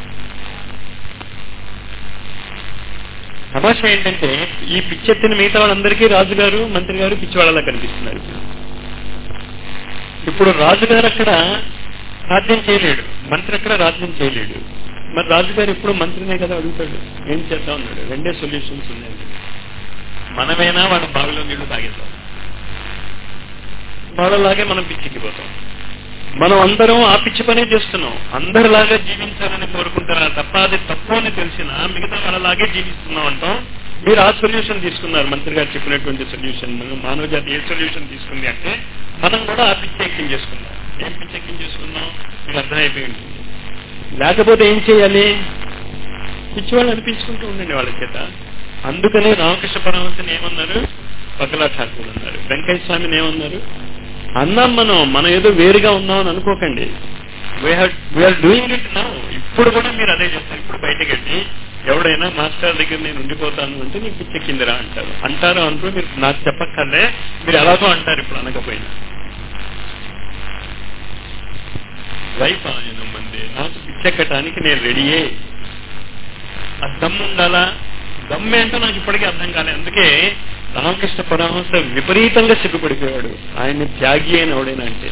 తమాషా ఏంటంటే ఈ పిచ్చెత్తిన మిగతా వాళ్ళందరికీ రాజుగారు మంత్రి గారు పిచ్చివాళ్ళలా కనిపిస్తున్నారు ఇప్పుడు. ఇప్పుడు రాజుగారు అక్కడ రాజ్యం చేయలేడు మంత్రి అక్కడ రాజ్యం చేయలేడు మరి రాజుగారు ఎప్పుడు మంత్రినే కదా అడుగుతాడు ఏం చేద్దాం అన్నాడు రెండే సొల్యూషన్స్ ఉన్నాయి మనమైనా వాడు బావిలో నీళ్లు తాగేద్దాం వాళ్ళలాగే మనం పిచ్చిక్కిపోతాం మనం అందరం ఆ పిచ్చి పనే చేస్తున్నాం అందరిలాగా జీవించాలని కోరుకుంటారా తప్ప అది తప్పు అని తెలిసినా మిగతా వాళ్ళలాగే జీవిస్తున్నాం అంటాం మీరు ఆ సొల్యూషన్ తీసుకున్నారు మంత్రి గారు చెప్పినటువంటి సొల్యూషన్ మానవ జాతి ఏ సొల్యూషన్ తీసుకుంది అంటే మనం కూడా ఆ పిచ్చి ఎక్కించేసుకున్నాం ఏం పిచ్చి ఎక్కించేసుకున్నాం మీకు అర్థమైపోయి ఉంటుంది లేకపోతే ఏం చేయాలి పిచ్చివాళ్ళు అనిపించుకుంటూ ఉండండి వాళ్ళ చేత అందుకనే రామకృష్ణ పరమహంసని ఏమన్నారు పగలా ఠాకూర్ అన్నారు వెంకయ్య స్వామిని ఏమన్నారు అన్నాం మనం మనం ఏదో వేరుగా ఉన్నాం అని అనుకోకండి వీఆర్ డూయింగ్ ఇట్ నౌ ఇప్పుడు కూడా మీరు అదే చేస్తారు ఇప్పుడు బయటకు వెళ్ళి ఎవడైనా మాస్టర్ దగ్గర నేను ఉండిపోతాను అంటే నీకు పిచ్చెక్కిందిరా అంటారు అంటారు అంటూ మీరు నాకు చెప్పక్కర్లే మీరు ఎలాగో అంటారు ఇప్పుడు అనకపోయినా వైపాయనం మంది నాకు పిచ్చెక్కటానికి నేను రెడీయే ఆ దమ్ము ఉండాలా దమ్మేంటో నాకు ఇప్పటికీ అర్థం కాలేదు అందుకే రామకృష్ణ పరమహంస విపరీతంగా సిగ్గుపడిపోయాడు ఆయన్ని త్యాగి అని ఎవడైనా అంటే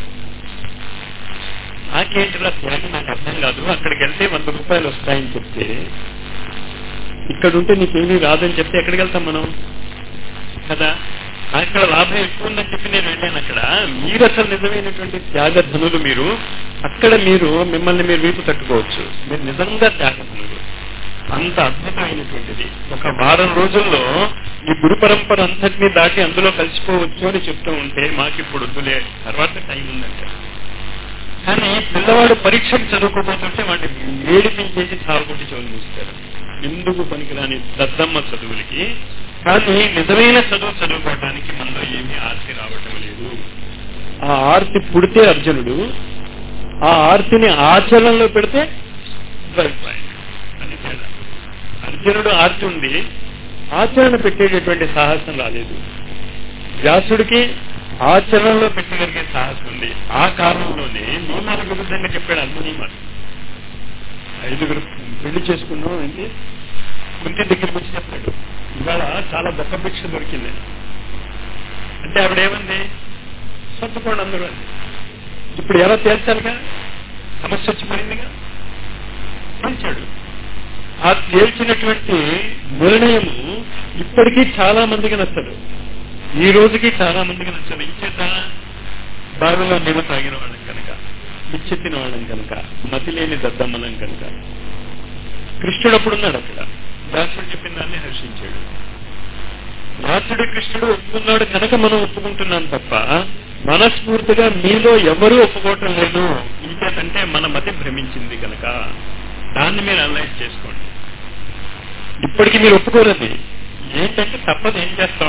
నాకేంటిరా త్యాగి నాకు అర్థం కాదు అక్కడికి వెళ్తే వంద రూపాయలు వస్తాయని చెప్తే ఇక్కడ ఉంటే నీకేమీ రాదని చెప్తే ఎక్కడికి వెళ్తాం మనం కదా అక్కడ లాభం ఎక్కువ ఉందని చెప్పి నేను వెళ్ళాను అక్కడ మీరు అసలు నిజమైనటువంటి త్యాగధనులు మీరు అక్కడ మీరు మిమ్మల్ని మీరు వీపు తట్టుకోవచ్చు మీరు నిజంగా త్యాగధనులు అంత అద్భుతమైనటువంటిది ఒక వారం రోజుల్లో ఈ గురు పరంపర అంతటినీ దాటి అందులో కలిసిపోవచ్చు అని చెప్తూ ఉంటే మాకు ఇప్పుడు వద్దులే తర్వాత టైం ఉందంటే కానీ పిల్లవాడు పరీక్షకు చదువుకోబోతుంటే వాడిని ఏడిపించేసి సాగుకుంటే చదువు చూస్తారు ఎందుకు పనికిరాని దద్దమ్మ చదువులకి కానీ నిజమైన చదువు చదువుకోవడానికి మనలో ఏమీ ఆర్తి రావటం లేదు ఆ ఆర్తి పుడితే అర్జునుడు ఆ ఆర్తిని ఆచరణలో పెడితే ద్వైపాయనుడు. అది తేడా అర్జునుడు ఆర్తి ఉంది ఆచరణ పెట్టేటటువంటి సాహసం రాలేదు వ్యాసుడికి ఆచరణలో పెట్టగలిగే సాహసం ఉంది ఆ కారణంలోనే నియమాల విరుద్ధంగా చెప్పాడు అన్ని నియమాలు ఐదుగురు పెళ్లి చేసుకున్నాం అంటే కుంటి దగ్గరికి వచ్చి చెప్పాడు ఇవాళ చాలా గొప్ప భిక్ష దొరికింది అంటే ఆవిడేమంది సర్దుకోండి అందరూ అంది ఇప్పుడు ఎలా తేల్చాలిగా సమస్య వచ్చి పడిందిగా తేల్చాడు ఆ తేల్చినటువంటి నిర్ణయము ఇప్పటికీ చాలా మందికి నచ్చదు ఈ రోజుకి చాలా మందికి నచ్చదు ఇంచేత బావిలో నీళ్ళు తాగిన వాళ్ళం కనుక పిచ్చెత్తిన వాళ్ళం కనుక మతి లేని దద్దమ్మలం కనుక కృష్ణుడు అప్పుడున్నాడు అక్కడ వ్యాసుడు చెప్పిన దాన్ని హర్షించాడు వ్యాసుడు కృష్ణుడు ఒప్పుకున్నాడు కనుక మనం ఒప్పుకుంటున్నాం తప్ప మనస్ఫూర్తిగా మీలో ఎవరూ ఒప్పుకోవటం లేదు ఇంకేతంటే మన మతి భ్రమించింది కనుక దాన్ని మీరు అనలైజ్ చేసుకోండి ఇప్పటికీ మీరు ఒప్పుకోరది ఏంటంటే తప్పదు ఏం చేస్తాం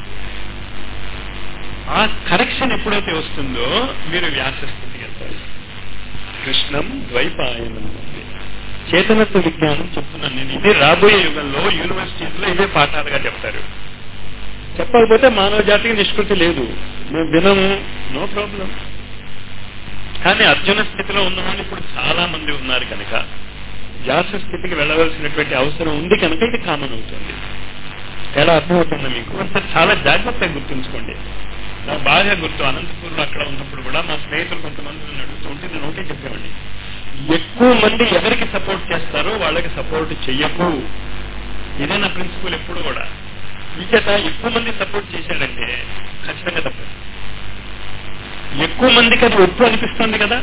ఆ కరెక్షన్ ఎప్పుడైతే వస్తుందో మీరు వ్యాస స్థితికి వెళ్తారు కృష్ణం ద్వైపాయనం ఉంది చేతనత్వ విజ్ఞానం చెప్తున్నాను నేను ఇది రాబోయే యుగంలో యూనివర్సిటీస్లో ఇవే పాఠాలుగా చెప్తారు చెప్పకపోతే మానవ జాతికి నిష్కృతి లేదు మేము వినము నో ప్రాబ్లం కానీ అర్జున స్థితిలో ఉన్న వాళ్ళు ఇప్పుడు చాలా మంది ఉన్నారు కనుక వ్యాస స్థితికి వెళ్ళవలసినటువంటి అవసరం ఉంది కనుక ఇది కామన్ అవుతుంది ఎలా అర్థమవుతుందో మీకు అంత చాలా జాగ్రత్తగా గుర్తుంచుకోండి నాకు బాగా గుర్తు అనంతపూర్లో అక్కడ ఉన్నప్పుడు కూడా మా స్నేహితులు కొంతమంది నన్ను అడుగుతూ ఉంటే నేను ఒకటే చెప్పేవాడిని ఎక్కువ మంది ఎవరికి సపోర్ట్ చేస్తారో వాళ్ళకి సపోర్ట్ చెయ్యకు ఇదే నా ప్రిన్సిపల్ ఎప్పుడు కూడా ఈ చేత ఎక్కువ మంది సపోర్ట్ చేశాడంటే ఖచ్చితంగా తప్పు ఎక్కువ మందికి అది ఒప్పు అనిపిస్తుంది కదా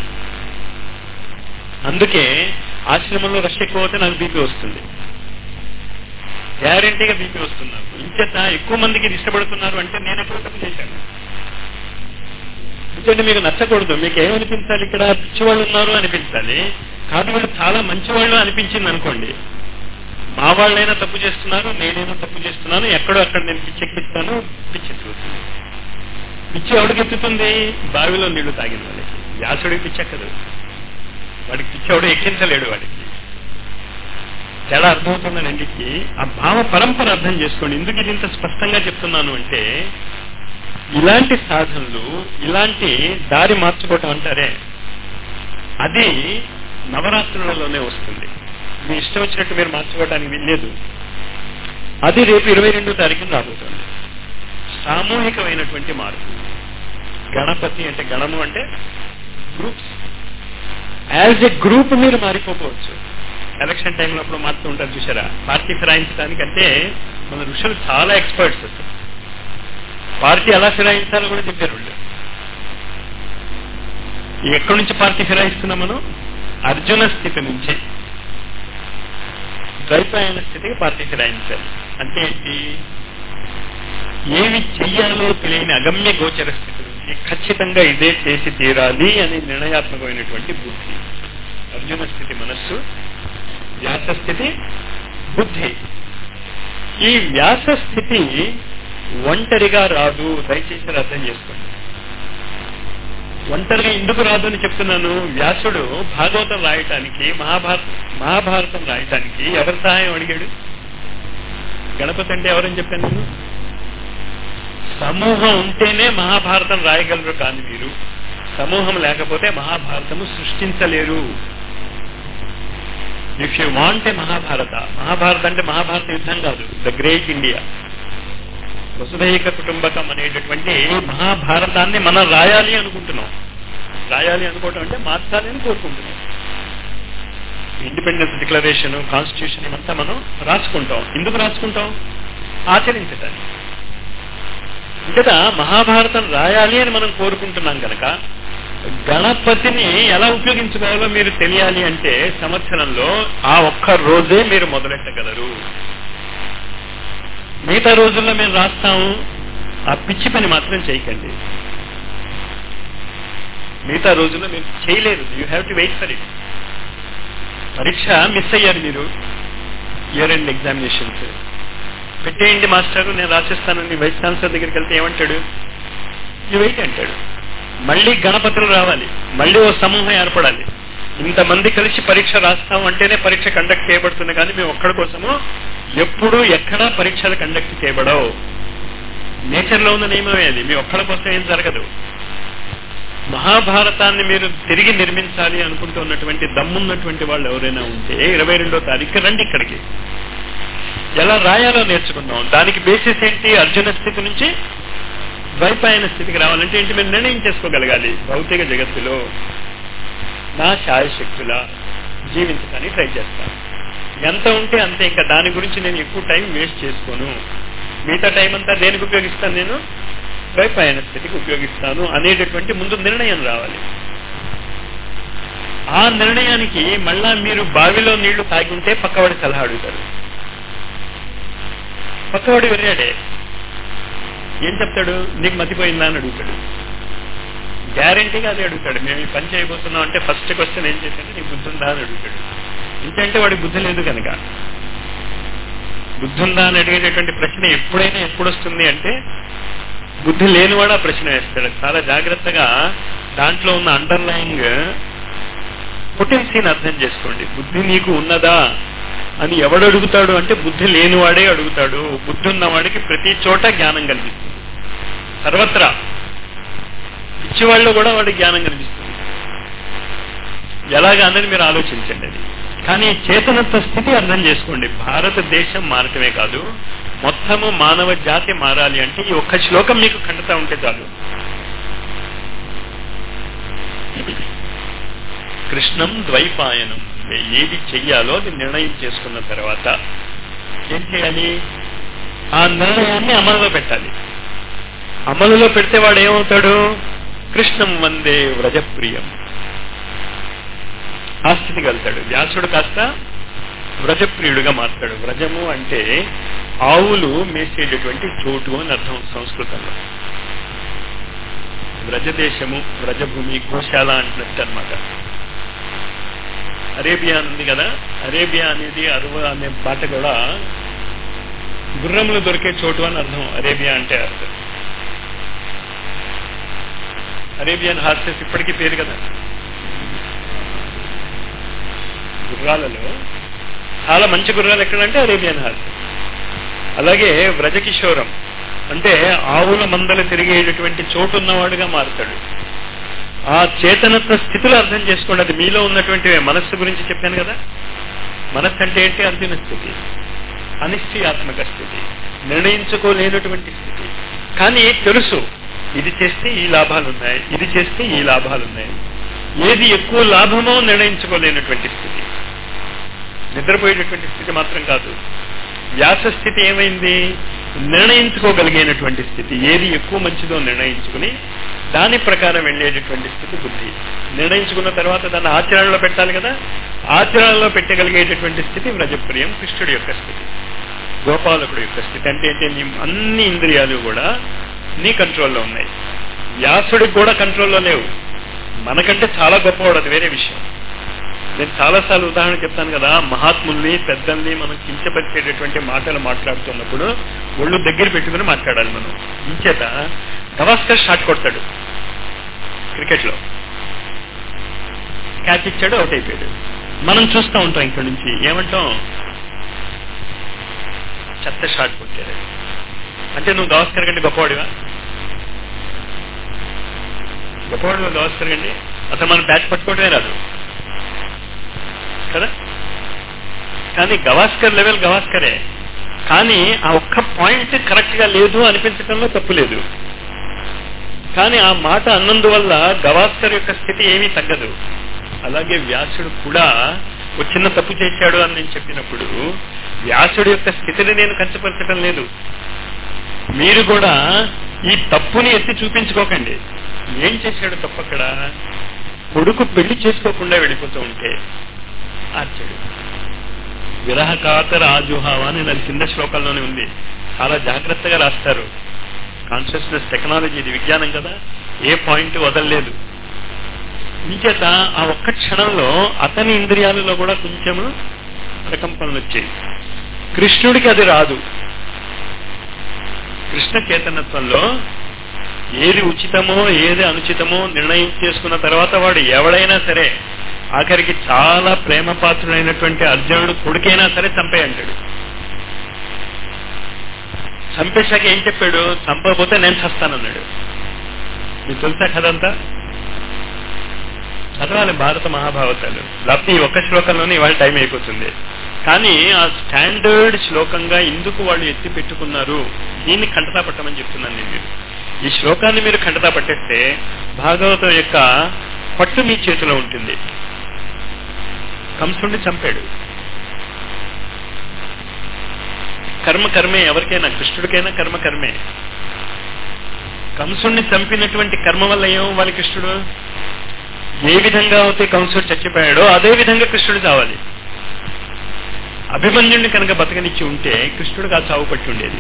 అందుకే ఆశ్రమంలో రష్ ఎక్కువ అవుతే నాకు బీపీ వస్తుంది గ్యారంటీగా బీపీ వస్తుంది నాకు ఇంచేత ఎక్కువ మందికి ఇది ఇష్టపడుతున్నారు అంటే నేను ఎప్పుడు తప్పు చేశాను ఎందుకంటే మీకు నచ్చకూడదు మీకు ఏమనిపించాలి ఇక్కడ పిచ్చివాళ్ళు ఉన్నారు అనిపించాలి కాదు వీళ్ళు చాలా మంచివాళ్ళు అనిపించింది అనుకోండి మా వాళ్ళైనా తప్పు చేస్తున్నారు నేనైనా తప్పు చేస్తున్నాను ఎక్కడో అక్కడ నేను పిచ్చెక్కిస్తాను పిచ్చెత్తుతుంది పిచ్చి ఎవడికి ఎత్తుతుంది బావిలో నీళ్లు తాగిన వాళ్ళకి వ్యాసుడికి పిచ్చెక్కదు వాడికి పిచ్చి ఎవడో ఎక్కించలేడు వాడికి చాలా అర్థమవుతుందని రెండింటికి ఆ భావ పరంపర అర్థం చేసుకోండి ఎందుకు ఇది ఇంత స్పష్టంగా చెప్తున్నాను అంటే ఇలాంటి సాధనలు ఇలాంటి దారి మార్చుకోవటం అంటారే అది నవరాత్రులలోనే వస్తుంది మీ ఇష్టం వచ్చినట్టు మీరు మార్చుకోవడానికి వీల్లేదు అది రేపు ఇరవై రెండో తారీఖున రాబోతుంది సామూహికమైనటువంటి మార్పు గణపతి అంటే గణము అంటే గ్రూప్స్ యాజ్ ఎ గ్రూప్ మీరు మారిపోవచ్చు ఎలక్షన్ టైంలో అప్పుడు మారుతూ ఉంటారు చూసారా పార్టీ ఫిరాయించడానికంటే మన ఋషులు చాలా ఎక్స్పర్ట్స్ అసలు పార్టీ ఎలా ఫిరాయించాలో కూడా చెప్పారు వాళ్ళు ఎక్కడి నుంచి పార్టీ ఫిరాయిస్తున్నాం మనం అర్జున స్థితి నుంచి ద్వైపాయన స్థితికి పార్టీ ఫిరాయించాలి అంటే ఏంటి ఏమి చెయ్యాలో తెలియని అగమ్య గోచర స్థితి నుంచి ఖచ్చితంగా ఇదే చేసి తీరాలి అనే నిర్ణయాత్మకమైనటువంటి బుద్ధి అర్జున స్థితి మనస్సు వ్యాస స్థితి బుద్ధి ఈ వ్యాస స్థితి ఒంటరిగా రాదు దయచేసి అర్థం చేసుకోండి ఒంటరిగా ఎందుకు రాదు అని చెప్తున్నాను వ్యాసుడు భాగవతం రాయటానికి మహాభారత మహాభారతం రాయటానికి ఎవరి సహాయం అడిగాడు గణపతి అంటే ఎవరని చెప్పాను నేను సమూహం ఉంటేనే మహాభారతం రాయగలరు కానీ మీరు సమూహం లేకపోతే మహాభారతము సృష్టించలేరు if you want a Mahabharata Mahabharata అంటే మహాభారత యుద్ధం కాదు ద గ్రేట్ ఇండియా వసుధైక కుటుంబకం అనేటటువంటి మహాభారతాన్ని మనం రాయాలి అనుకుంటున్నాం రాయాలి అనుకోవటం అంటే మార్చాలి అని కోరుకుంటున్నాం ఇండిపెండెన్స్ డిక్లరేషన్ కాన్స్టిట్యూషన్ ఇవంతా మనం రాసుకుంటాం ఎందుకు రాసుకుంటాం ఆచరించటానికి ఇంకదా మహాభారతం రాయాలి అని మనం కోరుకుంటున్నాం కనుక గణపతిని ఎలా ఉపయోగించుకోవాలో మీరు తెలియాలి అంటే సంవత్సరంలో ఆ ఒక్క రోజే మీరు మొదలెట్టగలరు మిగతా రోజుల్లో మేము రాస్తాము ఆ పిచ్చి పని మాత్రం చేయకండి మిగతా రోజుల్లో మీరు చేయలేరు you have to wait for it పరీక్ష మిస్ అయ్యారు మీరు ఇయర్ ఎండ్ ఎగ్జామినేషన్స్ పెట్టేయండి మాస్టర్ నేను రాసిస్తానని వైస్ ఛాన్సలర్ దగ్గరికి వెళ్తే ఏమంటాడు యూ వెయిట్ అంటాడు మళ్ళీ గణపతులు రావాలి మళ్ళీ ఓ సమూహం ఏర్పడాలి ఇంతమంది కలిసి పరీక్ష రాస్తాం అంటేనే పరీక్ష కండక్ట్ చేయబడుతుంది కానీ మేము ఒక్కడి కోసము ఎప్పుడు ఎక్కడా పరీక్షలు కండక్ట్ చేయబడవు నేచర్ లో ఉన్న నియమమే అది మీ ఒక్కడి కోసం ఏం జరగదు మహాభారతాన్ని మీరు తిరిగి నిర్మించాలి అనుకుంటున్నటువంటి దమ్మున్నటువంటి వాళ్ళు ఎవరైనా ఉంటే ఇరవై రెండో తారీఖు రండి ఇక్కడికి ఎలా రాయాలో నేర్చుకుందాం దానికి బేసిస్ ఏంటి అర్జున స్థితి నుంచి ద్వైపాయన స్థితికి రావాలంటే ఏంటి మీరు నిర్ణయం చేసుకోగలగాలి భౌతిక జగత్తులో నా శాయశక్తుల జీవించడానికి ట్రై చేస్తాను ఎంత ఉంటే అంతే ఇంకా దాని గురించి నేను ఎక్కువ టైం వేస్ట్ చేసుకోను మిగతా టైం అంతా దేనికి ఉపయోగిస్తాను నేను ద్వైపాయన స్థితికి ఉపయోగిస్తాను అనేటటువంటి ముందు నిర్ణయం రావాలి ఆ నిర్ణయానికి మళ్ళా మీరు బావిలో నీళ్లు తాగింటే పక్కవాడి సలహా అడుగుతారు పక్కవాడు వెళ్ళాడే ఏం చెప్తాడు నీకు మతిపోయిందా అని అడుగుతాడు గ్యారంటీగా అదే అడుగుతాడు మేము ఈ పని చేయబోతున్నాం అంటే ఫస్ట్ క్వశ్చన్ ఏం చేశాడు నీకు బుద్ధి ఉందా అని అడుగుతాడు ఇంకంటే వాడికి బుద్ధి లేదు కనుక బుద్ధి ఉందా అని అడిగేటటువంటి ప్రశ్న ఎప్పుడైనా ఎప్పుడు వస్తుంది అంటే బుద్ధి లేనివాడు ఆ ప్రశ్న వేస్తాడు చాలా జాగ్రత్తగా దాంట్లో ఉన్న అండర్లయింగ్ పొటెన్సీని అర్థం చేసుకోండి బుద్ధి నీకు ఉన్నదా అని ఎవడు అడుగుతాడు అంటే బుద్ధి లేనివాడే అడుగుతాడు బుద్ధి ఉన్నవాడికి ప్రతి చోట జ్ఞానం కనిపిస్తుంది సర్వత్రా పిచ్చివాళ్ళు కూడా వాడికి జ్ఞానం కనిపిస్తుంది ఎలాగా అన్నది మీరు ఆలోచించండి అది కానీ చేతనత్వ స్థితి అర్థం చేసుకోండి భారతదేశం మారటమే కాదు మొత్తము మానవ జాతి మారాలి అంటే ఈ ఒక్క శ్లోకం మీకు ఖండతా ఉంటే చాలు కృష్ణం ద్వైపాయనం అంటే ఏది చెయ్యాలో అది నిర్ణయం చేసుకున్న తర్వాత ఏం చేయాలి ఆ నిర్ణయాన్ని అమలులో పెట్టాలి అమలులో పెడితే వాడు ఏమవుతాడు కృష్ణం వందే వ్రజప్రియం ఆ స్థితికి వెళ్తాడు వ్యాసుడు కాస్త వ్రజప్రియుడుగా మారుతాడు వ్రజము అంటే ఆవులు మేసేటటువంటి చోటు అని అర్థం సంస్కృతంలో వ్రజదేశము వ్రజభూమి గోశాల అంటున్నట్టు అనమాట అరేబియా ఉంది కదా అరేబియా అనేది అరువ అనే పాట కూడా గుర్రములు దొరికే చోటు అని అర్థం అరేబియా అంటే అర్థం అరేబియన్ హార్సెస్ ఇప్పటికీ పేరు కదా గుర్రాలలో చాలా మంచి గుర్రాలు ఎక్కడంటే అరేబియన్ హార్స్ అలాగే వ్రజకిషోరం అంటే ఆవుల మందలు తిరిగేటటువంటి చోటు ఉన్నవాడుగా మారుతాడు ఆ చేతనత్వ స్థితిలో అర్థం చేసుకోండి అది మీలో ఉన్నటువంటి మనస్సు గురించి చెప్పాను కదా మనస్సు అంటే ఏంటి అర్జున స్థితి అనిశ్చయాత్మక స్థితి నిర్ణయించుకోలేనటువంటి స్థితి కానీ తెలుసు ఇది చేస్తే ఈ లాభాలు ఉన్నాయి ఇది చేస్తే ఈ లాభాలు ఉన్నాయి ఏది ఎక్కువ లాభమో నిర్ణయించుకోలేనటువంటి స్థితి నిద్రపోయేటటువంటి స్థితి మాత్రం కాదు వ్యాస స్థితి ఏమైంది నిర్ణయించుకోగలిగేటటువంటి స్థితి ఏది ఎక్కువ మంచిదో నిర్ణయించుకుని దాని ప్రకారం వెళ్ళేటటువంటి స్థితి బుద్ధి నిర్ణయించుకున్న తర్వాత దాన్ని ఆచరణలో పెట్టాలి కదా ఆచరణలో పెట్టగలిగేటటువంటి స్థితి వ్రజప్రియం కృష్ణుడి యొక్క స్థితి గోపాలకుడు యొక్క స్థితి అంటే ఏంటి నీ అన్ని ఇంద్రియాలు కూడా నీ కంట్రోల్లో ఉన్నాయి వ్యాసుడికి కూడా కంట్రోల్లో లేవు మనకంటే చాలా గొప్పవాడు అది వేరే విషయం నేను చాలాసార్లు ఉదాహరణ చెప్తాను కదా మహాత్ముల్ని పెద్దల్ని మనం కించపరిచేటటువంటి మాటలు మాట్లాడుతున్నప్పుడు ఒళ్ళు దగ్గర పెట్టుకుని మాట్లాడాలి మనం ఇంచేత గవాస్కర్ షాట్ కొడతాడు క్రికెట్ లో క్యాచ్ ఇచ్చాడు అవుట్ అయిపోయాడు మనం చూస్తూ ఉంటాం ఇక్కడ నుంచి ఏమంటాం చెత్త షాట్ కొట్టాడు అంటే నువ్వు గవాస్కర్ కంటే గొప్పవాడివా గొప్పవాడు గవాస్కర్ కండి అసలు మనం బ్యాట్ పట్టుకోవటమే రాదు కదా కానీ గవాస్కర్ లెవెల్ గవాస్కరే కానీ ఆ ఒక్క పాయింట్ కరెక్ట్ గా లేదు అనిపించడంలో తప్పు లేదు కానీ ఆ మాట అన్నందువల్ల గవాస్కర్ యొక్క స్థితి ఏమీ తగ్గదు అలాగే వ్యాసుడు కూడా ఒక చిన్న తప్పు చేశాడు అని నేను చెప్పినప్పుడు వ్యాసుడు యొక్క స్థితిని నేను కంచపరచడం లేదు మీరు కూడా ఈ తప్పుని ఎత్తి చూపించుకోకండి ఏం చేశాడు తప్పు అక్కడ కొడుకు పెళ్లి చేసుకోకుండా వెళ్ళిపోతూ ఉంటే ఆర్చాడు విరహకాతర ఆజుహావ అని దాని కింద శ్లోకంలోనే ఉంది చాలా జాగ్రత్తగా రాస్తారు కాన్షియస్నెస్ టెక్నాలజీ ఇది విజ్ఞానం కదా ఏ పాయింట్ వదలలేదు ఇంచేత ఆ ఒక్క క్షణంలో అతని ఇంద్రియాలలో కూడా కొంచెము ప్రకంపనలు వచ్చాయి కృష్ణుడికి అది రాదు కృష్ణ చైతన్యత్వంలో ఏది ఉచితమో ఏది అనుచితమో నిర్ణయం చేసుకున్న తర్వాత వాడు ఎవడైనా సరే ఆఖరికి చాలా ప్రేమ పాత్రుడైనటువంటి అర్జునుడు కొడుకైనా సరే చంపే అంటాడు చంపేశాక ఏం చెప్పాడు చంపకపోతే నేను చస్తానన్నాడు మీకు తెలుసా కదంతా చదవాలి భారత మహాభారతాలు లేకపోతే ఈ ఒక్క శ్లోకంలోనే ఇవాళ టైం అయిపోతుంది కానీ ఆ స్టాండర్డ్ శ్లోకంగా ఎందుకు వాళ్ళు ఎత్తి పెట్టుకున్నారు దీన్ని ఖండతా పట్టమని చెప్తున్నాను నేను మీరు ఈ శ్లోకాన్ని మీరు ఖండతా పట్టేస్తే భాగవతం యొక్క పట్టు మీ చేతిలో ఉంటుంది కంసుడిని చంపాడు కర్మ కర్మే ఎవరికైనా కృష్ణుడికైనా కర్మ కర్మే కంసుడిని చంపినటువంటి కర్మ వల్ల ఏమో వాళ్ళ కృష్ణుడు ఏ విధంగా అయితే కంసుడు చచ్చిపోయాడో అదే విధంగా కృష్ణుడు చావాలి అభిమన్యుడిని కనుక బతకనిచ్చి ఉంటే కృష్ణుడికి ఆ చావు పట్టి ఉండేది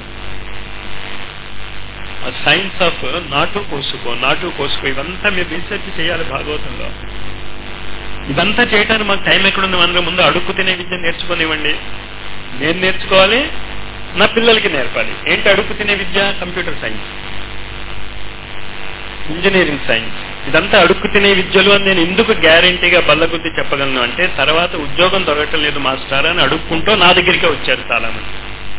ఆ సైన్స్ ఆఫ్ నాటు కోసుకో నాటు కోసుకో ఇవంతా మీరు రీసెర్చ్ చేయాలి భాగవతంలో ఇదంతా చేయడానికి మాకు టైం ఎక్కడుంది అందరూ ముందు అడుక్కు తినే విద్య నేర్చుకోనివ్వండి నేను నేర్చుకోవాలి నా పిల్లలకి నేర్పాలి ఏంటి అడుక్కు తినే విద్య కంప్యూటర్ సైన్స్ ఇంజనీరింగ్ సైన్స్ ఇదంతా అడుక్కు తినే విద్యలు అని నేను ఎందుకు గ్యారంటీగా బల్లగుద్ది చెప్పగలను అంటే తర్వాత ఉద్యోగం దొరకటం లేదు మాస్టర్ అని అడుక్కుంటూ నా దగ్గరికే వచ్చారు చాలా మంది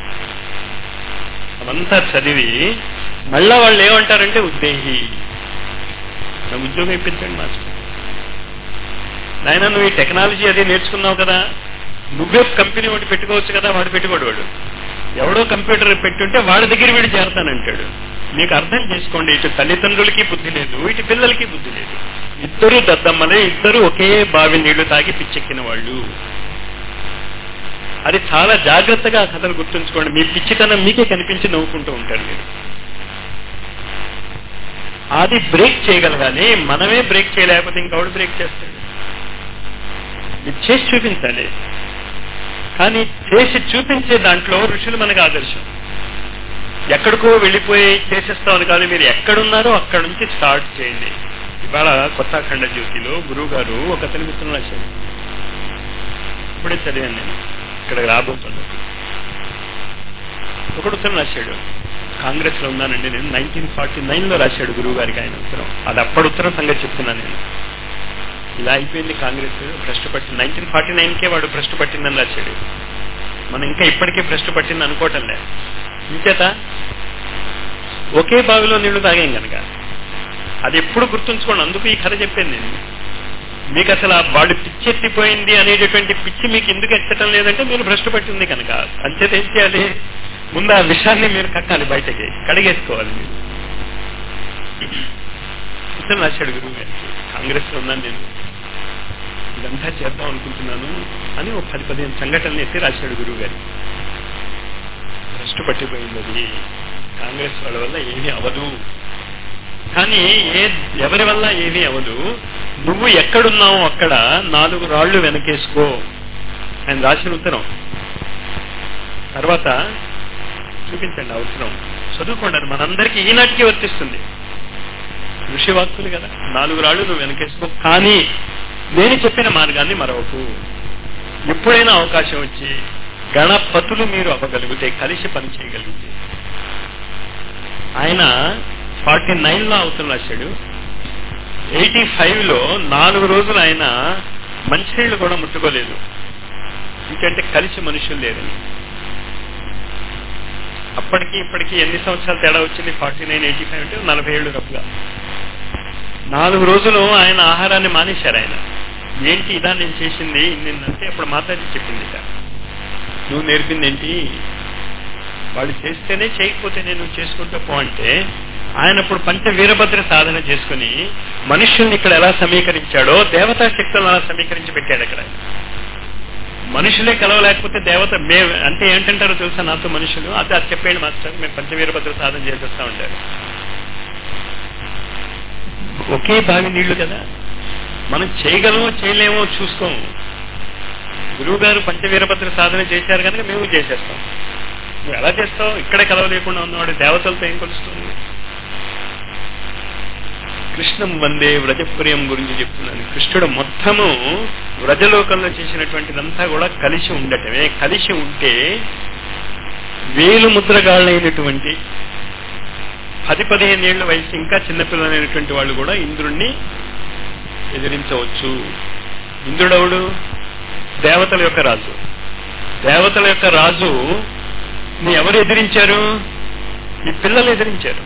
అవంతా చదివి మళ్ళా వాళ్ళు ఏమంటారంటే ఉద్దేహి నా ఉద్యోగం ఇప్పించండి మాస్టర్ నాయన నువ్వు ఈ టెక్నాలజీ అది నేర్చుకున్నావు కదా నువ్వే కంపెనీ ఒకటి పెట్టుకోవచ్చు కదా వాడు పెట్టుకోడు వాడు ఎవడో కంప్యూటర్ పెట్టుంటే వాడి దగ్గర వీడు చేరతానంటాడు మీకు అర్థం చేసుకోండి ఇటు తల్లిదండ్రులకి బుద్ధి లేదు ఇటు పిల్లలకి బుద్ధి లేదు ఇద్దరు దద్దమ్మలే ఇద్దరు ఒకే బావి నీళ్లు తాగి పిచ్చెక్కిన వాళ్ళు అది చాలా జాగ్రత్తగా ఆ కథలు గుర్తుంచుకోండి మీ పిచ్చితనం మీకే కనిపించి నవ్వుకుంటూ ఉంటారు మీరు అది బ్రేక్ చేయగలగాలి మనమే బ్రేక్ చేయలేకపోతే ఇంకెవడు బ్రేక్ చేస్తాడు ఇది చేసి చూపించాలి కానీ చేసి చూపించే దాంట్లో ఋషులు మనకు ఆదర్శం ఎక్కడికో వెళ్ళిపోయి చేసేస్తామని కాదు మీరు ఎక్కడున్నారో అక్కడ నుంచి స్టార్ట్ చేయండి ఇవాళ కొత్తాఖండ జ్యోతిలో గురువు గారు ఒక అతని మిత్రులు రాశాడు ఇప్పుడే చదివాను నేను ఇక్కడ రాబోతున్నాను ఒకడు ఉత్తరం రాశాడు కాంగ్రెస్ లో ఉన్నానండి నేను నైన్టీన్ ఫార్టీ నైన్ లో రాశాడు గురువు గారికి ఆయన ఉత్తరం అది అప్పటి ఉత్తరం సంగతి చెప్తున్నాను నేను ఇలా అయిపోయింది కాంగ్రెస్ భ్రష్టు పట్టింది నైన్టీన్ ఫార్టీ నైన్ కే వాడు భ్రష్టు పట్టిందని రాశాడు మనం ఇంకా ఇప్పటికే భ్రష్టు పట్టింది అనుకోవటం లేదు ఇంచేత ఒకే బావిలో నీళ్లు తాగాం కనుక అది ఎప్పుడు గుర్తుంచుకోండి అందుకు ఈ కథ చెప్పాను నేను మీకు అసలు ఆ వాడు పిచ్చెత్తిపోయింది అనేటటువంటి పిచ్చి మీకు ఎందుకు ఎత్తటం లేదంటే మీరు భ్రష్టు పట్టింది కనుక అంచేత ఏం చేయాలి ముందు ఆ విషయాన్ని మీరు కక్కాలి బయటకి కడిగేసుకోవాలి మీరు ఇతను రాశాడు గురువు గారికి కాంగ్రెస్ లో ఉన్నాను నేను ఇదంతా చేద్దాం అనుకుంటున్నాను అని ఒక పది పదిహేను సంఘటనలు ఎత్తి రాశాడు గురువు గారి భ్రష్టు పట్టిపోయింది అది కాంగ్రెస్ వాళ్ళ వల్ల ఏమీ అవదు కానీ ఏ ఎవరి వల్ల ఏమీ అవదు నువ్వు ఎక్కడున్నావు అక్కడ నాలుగు రాళ్లు వెనకేసుకో ఆయన రాసిన ఉత్తరం తర్వాత చూపించండి అవసరం చదువుకోండి అది మనందరికీ ఈనాటికి వర్తిస్తుంది ఋషివాక్కులు కదా నాలుగు రాళ్ళు నువ్వు వెనకేసుకో కానీ నేను చెప్పిన మార్గాన్ని మరొకకు ఎప్పుడైనా అవకాశం వచ్చి గణపతులు మీరు అవ్వగలిగితే కలిసి పని చేయగలిగితే ఆయన ఫార్టీ నైన్ లో అవుతున్న రాశాడు ఎయిటీ ఫైవ్ లో నాలుగు రోజులు ఆయన మంచినీళ్లు కూడా ముట్టుకోలేదు ఎందుకంటే కలిసి మనుషులు లేరని అప్పటికి ఇప్పటికి ఎన్ని సంవత్సరాలు తేడా వచ్చింది ఫార్టీ నైన్ ఎయిటీ ఫైవ్ అంటే నలభై ఏళ్ళు రఫ్గా నాలుగు రోజులు ఆయన ఆహారాన్ని మానేశారు ఆయన ఏంటి ఇదా నేను చేసింది నిన్నంటే అప్పుడు మాతాజీ చెప్పింది నువ్వు నేర్పింది ఏంటి వాళ్ళు చేస్తేనే చేయకపోతే నేను చేసుకుంటూ పో అంటే ఆయన ఇప్పుడు పంచ వీరభద్ర సాధన చేసుకుని మనుషుల్ని ఇక్కడ ఎలా సమీకరించాడో దేవతా శక్తులను అలా సమీకరించి పెట్టాడు అక్కడ మనుషులే కలవలేకపోతే దేవత మే అంటే ఏంటంటారో తెలుసా నాతో మనుషులు అదే అది చెప్పేయండి మాస్టర్ మేము పంచవీరభద్ర సాధన చేసేస్తా ఉంటారు ఒకే బావి నీళ్లు కదా మనం చేయగలమో చేయలేమో చూసుకోము గురువు గారు పంచవీరభద్ర సాధన చేశారు కనుక మేము చేసేస్తాం నువ్వు ఎలా చేస్తావు ఇక్కడే కలవలేకుండా ఉన్నవాడు దేవతలతో ఏం కొలుస్తుంది కృష్ణం వందే వ్రజప్రియం గురించి చెప్తున్నాను కృష్ణుడు మొత్తము వ్రజలోకంలో చేసినటువంటిదంతా కూడా కలిసి ఉండటమే కలిసి ఉంటే వేలు ముద్రగాళ్ళైనటువంటి పది పదిహేను ఏళ్ల వయసు ఇంకా చిన్నపిల్లలైనటువంటి వాళ్ళు కూడా ఇంద్రుణ్ణి ఎదిరించవచ్చు ఇంద్రుడవుడు దేవతల యొక్క రాజు దేవతల యొక్క రాజు ని ఎవరు ఎదిరించారు ఈ పిల్లలు ఎదిరించారు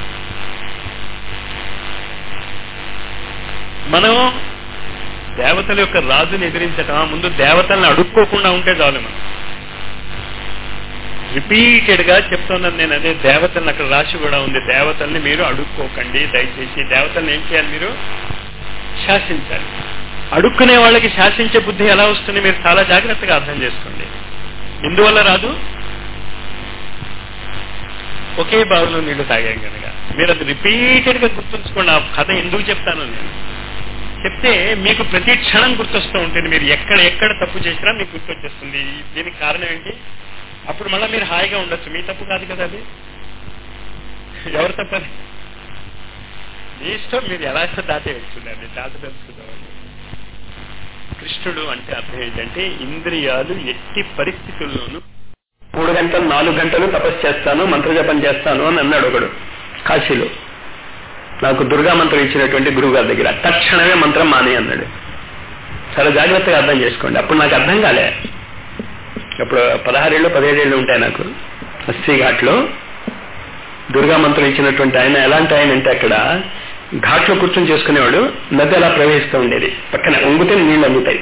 మనం దేవతల యొక్క రాజుని ఎదిరించటం ముందు దేవతల్ని అడుక్కోకుండా ఉంటే చాలు మనం రిపీటెడ్ గా చెప్తున్నాను నేను అదే దేవతల్ని అక్కడ రాసి కూడా ఉంది దేవతల్ని మీరు అడుక్కోకండి దయచేసి దేవతల్ని ఏం చేయాలి మీరు శాసించాలి అడుక్కునే వాళ్ళకి శాసించే బుద్ధి ఎలా వస్తుంది మీరు చాలా జాగ్రత్తగా అర్థం చేసుకోండి ఎందువల్ల రాదు ఒకే బావిలో నీళ్లు తాగాం కనుక మీరు అది రిపీటెడ్ గా గుర్తుంచుకోండి ఆ కథ ఎందుకు చెప్తాను నేను చెప్తే మీకు ప్రతి క్షణం గుర్తొస్తూ ఉంటుంది మీరు ఎక్కడ ఎక్కడ తప్పు చేసినా మీకు గుర్తొచ్చేస్తుంది దీనికి కారణం ఏంటి అప్పుడు మళ్ళీ మీరు హాయిగా ఉండొచ్చు మీ తప్పు కాదు కదా అది ఎవరు తప్పది మీ ఇష్టం మీరు ఎలా దాటేయచ్చు అది దాటదలుచుకుందాం కృష్ణుడు అంటే అర్థం ఏంటంటే ఇంద్రియాలు ఎట్టి పరిస్థితుల్లోనూ మూడు గంటలు నాలుగు గంటలు తపస్సు చేస్తాను మంత్రజపం చేస్తాను అని అన్నాడు ఒకడు కాశీలో నాకు దుర్గా మంత్రం ఇచ్చినటువంటి గురువు గారి దగ్గర తక్షణమే మంత్రం మానే అన్నాడు చాలా జాగ్రత్తగా అర్థం చేసుకోండి అప్పుడు నాకు అర్థం కాలే అప్పుడు పదహారేళ్ళు పదిహేడేళ్ళు ఉంటాయి నాకు అస్సీ ఘాట్లో దుర్గా మంత్రం ఇచ్చినటువంటి ఆయన ఎలాంటి ఆయన అంటే అక్కడ ఘాట్లో కూర్చొని చేసుకునేవాడు నది అలా ప్రవహిస్తూ ఉండేది పక్కన వంగితే నీళ్ళు అందుతాయి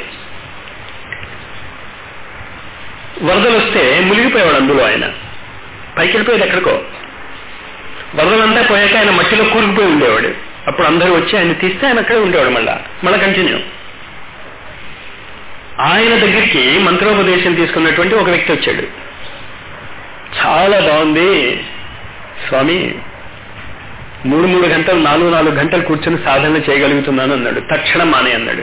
వరదలు వస్తే మునిగిపోయేవాడు అందులో ఆయన పైకి వెళ్ళిపోయేది ఎక్కడికో వరదలంతా పోయాక ఆయన మట్టిలో కూరుకుపోయి ఉండేవాడు అప్పుడు అందరూ వచ్చి ఆయన తీస్తే ఆయన అక్కడే ఉండేవాడు మళ్ళా మళ్ళా కంటిన్యూ ఆయన దగ్గరికి మంత్రోపదేశం తీసుకున్నటువంటి ఒక వ్యక్తి వచ్చాడు చాలా బాగుంది స్వామి మూడు మూడు గంటలు నాలుగు నాలుగు గంటలు కూర్చొని సాధన చేయగలుగుతున్నాను అన్నాడు తక్షణం మానే అన్నాడు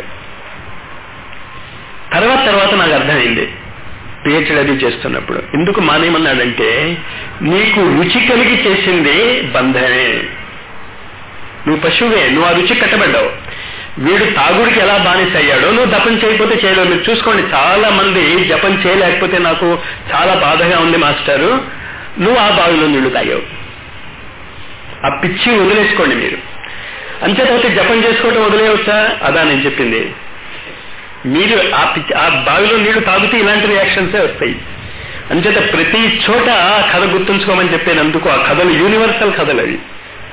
తర్వాత తర్వాత నాకు అర్థమైంది పిహెచ్డి అది చేస్తున్నప్పుడు ఎందుకు మానేయమన్నాడంటే నీకు రుచి కలిగి చేసింది బంధమే నువ్వు పశువే నువ్వు ఆ రుచి కట్టబడ్డావు వీడు తాగుడికి ఎలా బానిస అయ్యాడో నువ్వు జపం చేయకపోతే చేయలేవు మీరు చూసుకోండి చాలా మంది జపం చేయలేకపోతే నాకు చాలా బాధగా ఉంది మాస్టారు నువ్వు ఆ బావిలో నీళ్లు తాగావు ఆ పిచ్చి వదిలేసుకోండి మీరు అంచేతైతే జపం చేసుకోవటం వదిలేయవచ్చా అదా నేను చెప్పింది మీరు ఆ పిచ్చి ఆ బావిలో నీళ్లు తాగితే ఇలాంటి రియాక్షన్సే వస్తాయి అంచేత ప్రతి చోట ఆ కథ గుర్తుంచుకోమని చెప్పేనందుకు ఆ కథలు యూనివర్సల్ కథలు అవి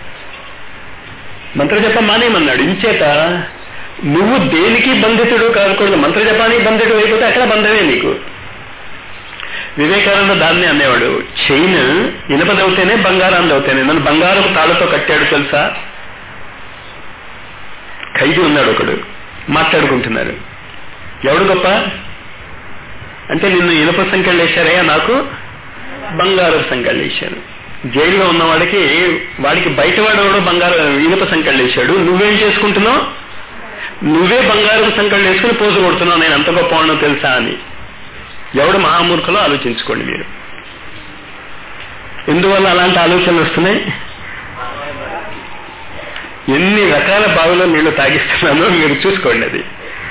మంత్రజపం మానేమన్నాడు ఇంచేత నువ్వు దేనికి బంధితుడు కాకూడదు మంత్రజపానికి బంధితుడు అయిపోతే అక్కడ బంధమే నీకు వివేకానంద దాన్ని అనేవాడు చైన్ ఇనపదవుతేనే బంగారాన్ని అవుతేనే నన్ను బంగారపు తాళతో కట్టాడు తెలుసా ఖైదీ ఉన్నాడు ఒకడు మాట్లాడుకుంటున్నారు ఎవడు గొప్ప అంటే నిన్ను ఇనుప సంఖ్యలు వేశారయ్యా నాకు బంగారు సంఖ్యలు వేశాను జైల్లో ఉన్నవాడికి వాడికి బయటవాడు ఎవడో బంగారు ఇనుప సంఖ్యలు వేశాడు నువ్వేం చేసుకుంటున్నావు నువ్వే బంగారు సంఖ్యలు వేసుకుని పోజు కొడుతున్నావు నేను అంత గొప్ప వాడినో తెలుసా అని ఎవడు మహామూర్ఖులో ఆలోచించుకోండి మీరు ఎందువల్ల అలాంటి ఆలోచనలు వస్తున్నాయి ఎన్ని రకాల బావిలో నీళ్లు తాగిస్తున్నానో మీరు చూసుకోండి అది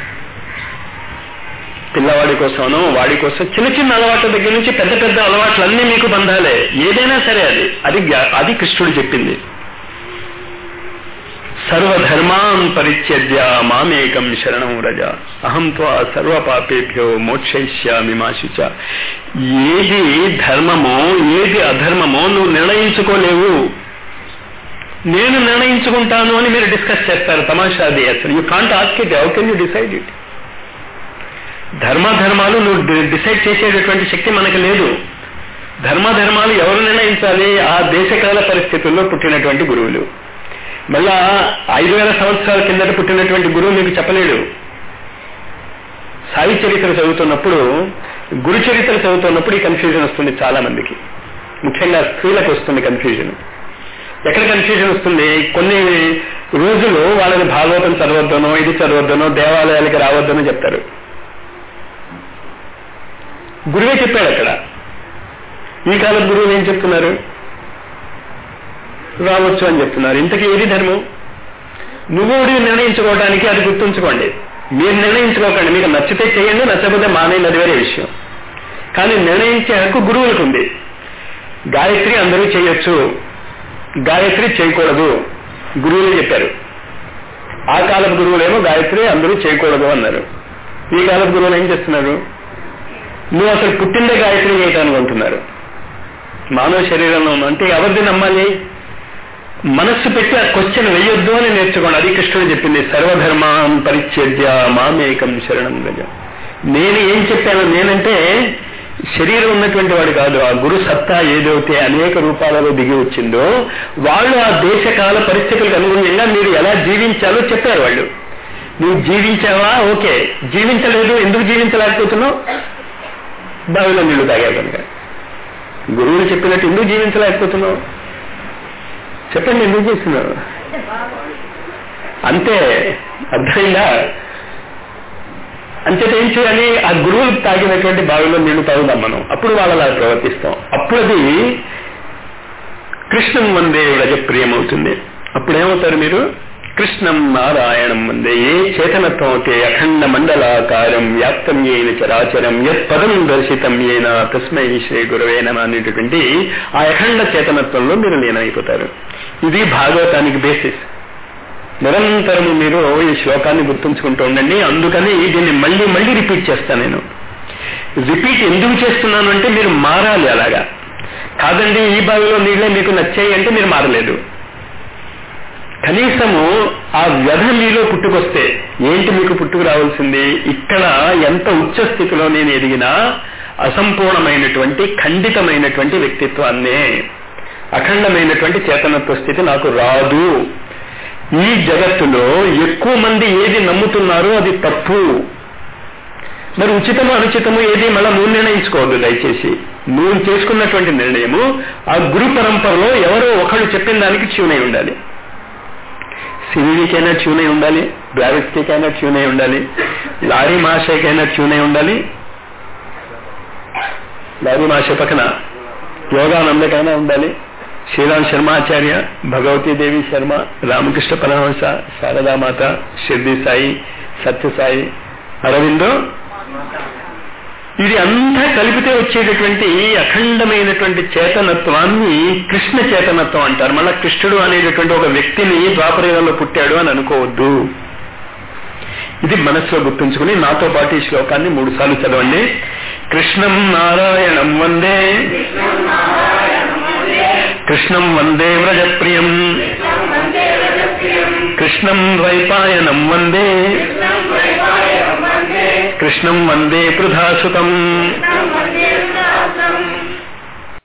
పిల్లవాడి కోసమనో వాడి కోసం చిన్న చిన్న అలవాట్ల దగ్గర నుంచి పెద్ద పెద్ద అలవాట్లన్నీ మీకు బంధాలే ఏదైనా సరే అది అది అది కృష్ణుడు చెప్పింది సర్వధర్మాన్ పరిత్యజ్య మామేకం శరణం రజ అహం త్వా సర్వ పాపేభ్యో మోక్షయిష్యామి మాశుచ ఏది ధర్మమో ఏది అధర్మమో నువ్వు నిర్ణయించుకోలేవు నేను నిర్ణయించుకుంటాను అని మీరు డిస్కస్ చేస్తారు తమాషాది అసలు you can't ask it how can you decide it ధర్మాధర్మాలు నువ్వు డి- డిసైడ్ చేసేటటువంటి శక్తి మనకు లేదు ధర్మాధర్మాలు ఎవరు నిర్ణయించాలి ఆ దేశకాల పరిస్థితుల్లో పుట్టినటువంటి గురువులు మళ్ళా ఐదు వేల సంవత్సరాల కిందట పుట్టినటువంటి గురువు మీకు చెప్పలేడు సాయి చరిత్ర చదువుతున్నప్పుడు గురు చరిత్ర చదువుతున్నప్పుడు ఈ కన్ఫ్యూజన్ వస్తుంది చాలా మందికి ముఖ్యంగా స్త్రీలకు వస్తుంది కన్ఫ్యూజన్ ఎక్కడ కన్ఫ్యూజన్ వస్తుంది కొన్ని రోజులు వాళ్ళని భాగవతం చదవద్దనో ఇది చదవద్దనో దేవాలయాలకి రావద్దనో చెప్తారు గురువే చెప్పాడు అక్కడ ఈ కాలం గురువులు ఏం చెప్తున్నారు రావచ్చు అని చెప్తున్నారు ఇంతకీ ఏది ధర్మం నువ్వు నిర్ణయించుకోవడానికి అది గుర్తుంచుకోండి మీరు నిర్ణయించుకోకండి మీకు నచ్చితే చేయండి నచ్చకపోతే మానేయండి అది వేరే విషయం కానీ నిర్ణయించే హక్కు గురువులకు ఉంది గాయత్రి అందరూ చేయొచ్చు గాయత్రి చేయకూడదు గురువులే చెప్పారు ఆ కాలపు గురువులేమో గాయత్రి అందరూ చేయకూడదు అన్నారు ఈ కాలపు గురువులు ఏం చేస్తున్నారు నువ్వు అసలు పుట్టిందే గాయత్రి చేయటానికి అంటున్నారు మానవ శరీరంలో ఉన్న అంటే ఎవరిది నమ్మాలి మనస్సు పెట్టి ఆ క్వశ్చన్ వేయొద్దు అని నేర్చుకోండి అది కృష్ణుడు చెప్పింది సర్వధర్మాన్ పరిచ్ఛేద్య మామేకం శరణం గజ నేను ఏం చెప్పాను నేనంటే శరీరం ఉన్నటువంటి వాడు కాదు ఆ గురు సత్తా ఏదైతే అనేక రూపాలలో దిగి వచ్చిందో వాళ్ళు ఆ దేశకాల పరిస్థితులకు అనుగుణంగా మీరు ఎలా జీవించాలో చెప్పారు వాళ్ళు నువ్వు జీవించావా ఓకే జీవించలేదు ఎందుకు జీవించలేకపోతున్నావు బావిలో నీళ్లు తాగా కనుక గురువులు చెప్పినట్టు ఎందుకు జీవించలేకపోతున్నావు చెప్పండి ఎందుకు చేస్తున్నావు అంతే అర్థమైందా అంచేత ఏం చేయాలి ఆ గురువులు తాగినటువంటి బావిలో నీళ్లు తాగుదాం మనం అప్పుడు వాళ్ళలా ప్రవర్తిస్తాం అప్పుడు అది కృష్ణం వందే వ్రజ ప్రియమవుతుంది అప్పుడు ఏమవుతారు మీరు కృష్ణం నారాయణం వందే ఏ చేతనత్వం అయితే అఖండ మండలాకారం వ్యాప్తం అయిన చరాచరం యత్ పదం దర్శితం అయిన తస్మై శ్రీ గురవే నమ అనేటటువంటి ఆ అఖండ చేతనత్వంలో మీరు లీనమైపోతారు ఇది భాగవతానికి బేసిస్ నిరంతరము మీరు ఈ శ్లోకాన్ని గుర్తుంచుకుంటూ ఉండండి అందుకని దీన్ని మళ్ళీ మళ్ళీ రిపీట్ చేస్తాను నేను రిపీట్ ఎందుకు చేస్తున్నాను అంటే మీరు మారాలి అలాగా కాదండి ఈ బావిలో నీళ్ళే మీకు నచ్చాయి అంటే మీరు మారలేదు కనీసము ఆ వ్యధ మీలో పుట్టుకొస్తే ఏంటి మీకు పుట్టుకు రావాల్సింది ఇక్కడ ఎంత ఉచ్చ స్థితిలో నేను ఎదిగినా అసంపూర్ణమైనటువంటి ఖండితమైనటువంటి వ్యక్తిత్వాన్నే అఖండమైనటువంటి చేతనత్వ స్థితి నాకు రాదు ఈ జగత్తులో ఎక్కువ మంది ఏది నమ్ముతున్నారో అది తప్పు మరి ఉచితము అనుచితము ఏది మళ్ళా నువ్వు నిర్ణయించుకోవద్దు దయచేసి నువ్వు చేసుకున్నటువంటి నిర్ణయము ఆ గురు పరంపరలో ఎవరో ఒకళ్ళు చెప్పిన దానికి ట్యూన్ అయి ఉండాలి సివిడికైనా ట్యూన్ అయి ఉండాలి బ్లావిస్కైనా ట్యూన్ అయి ఉండాలి లారీ మాషకైనా ట్యూన్ అయి ఉండాలి లారీ మాష పక్కన యోగానందకైనా ఉండాలి శ్రీరామ్ శర్మాచార్య భగవతీదేవి శర్మ రామకృష్ణ పరమహంస శారదామాత షిర్ది సాయి సత్యసాయి అరవిందో ఇది అంతా కలిపితే వచ్చేటటువంటి అఖండమైనటువంటి చేతనత్వాన్ని కృష్ణ చేతనత్వం అంటారు మళ్ళా కృష్ణుడు అనేటటువంటి ఒక వ్యక్తిని ద్వాపరయుగంలో పుట్టాడు అని అనుకోవద్దు ఇది మనస్సులో గుర్తుంచుకుని నాతో పాటు ఈ శ్లోకాన్ని మూడు సార్లు చదవండి కృష్ణం నారాయణం వందే కృష్ణం వందే వ్రజప్రియం కృష్ణం ద్వైపాయనం వందే కృష్ణం వందే పృథాసుతం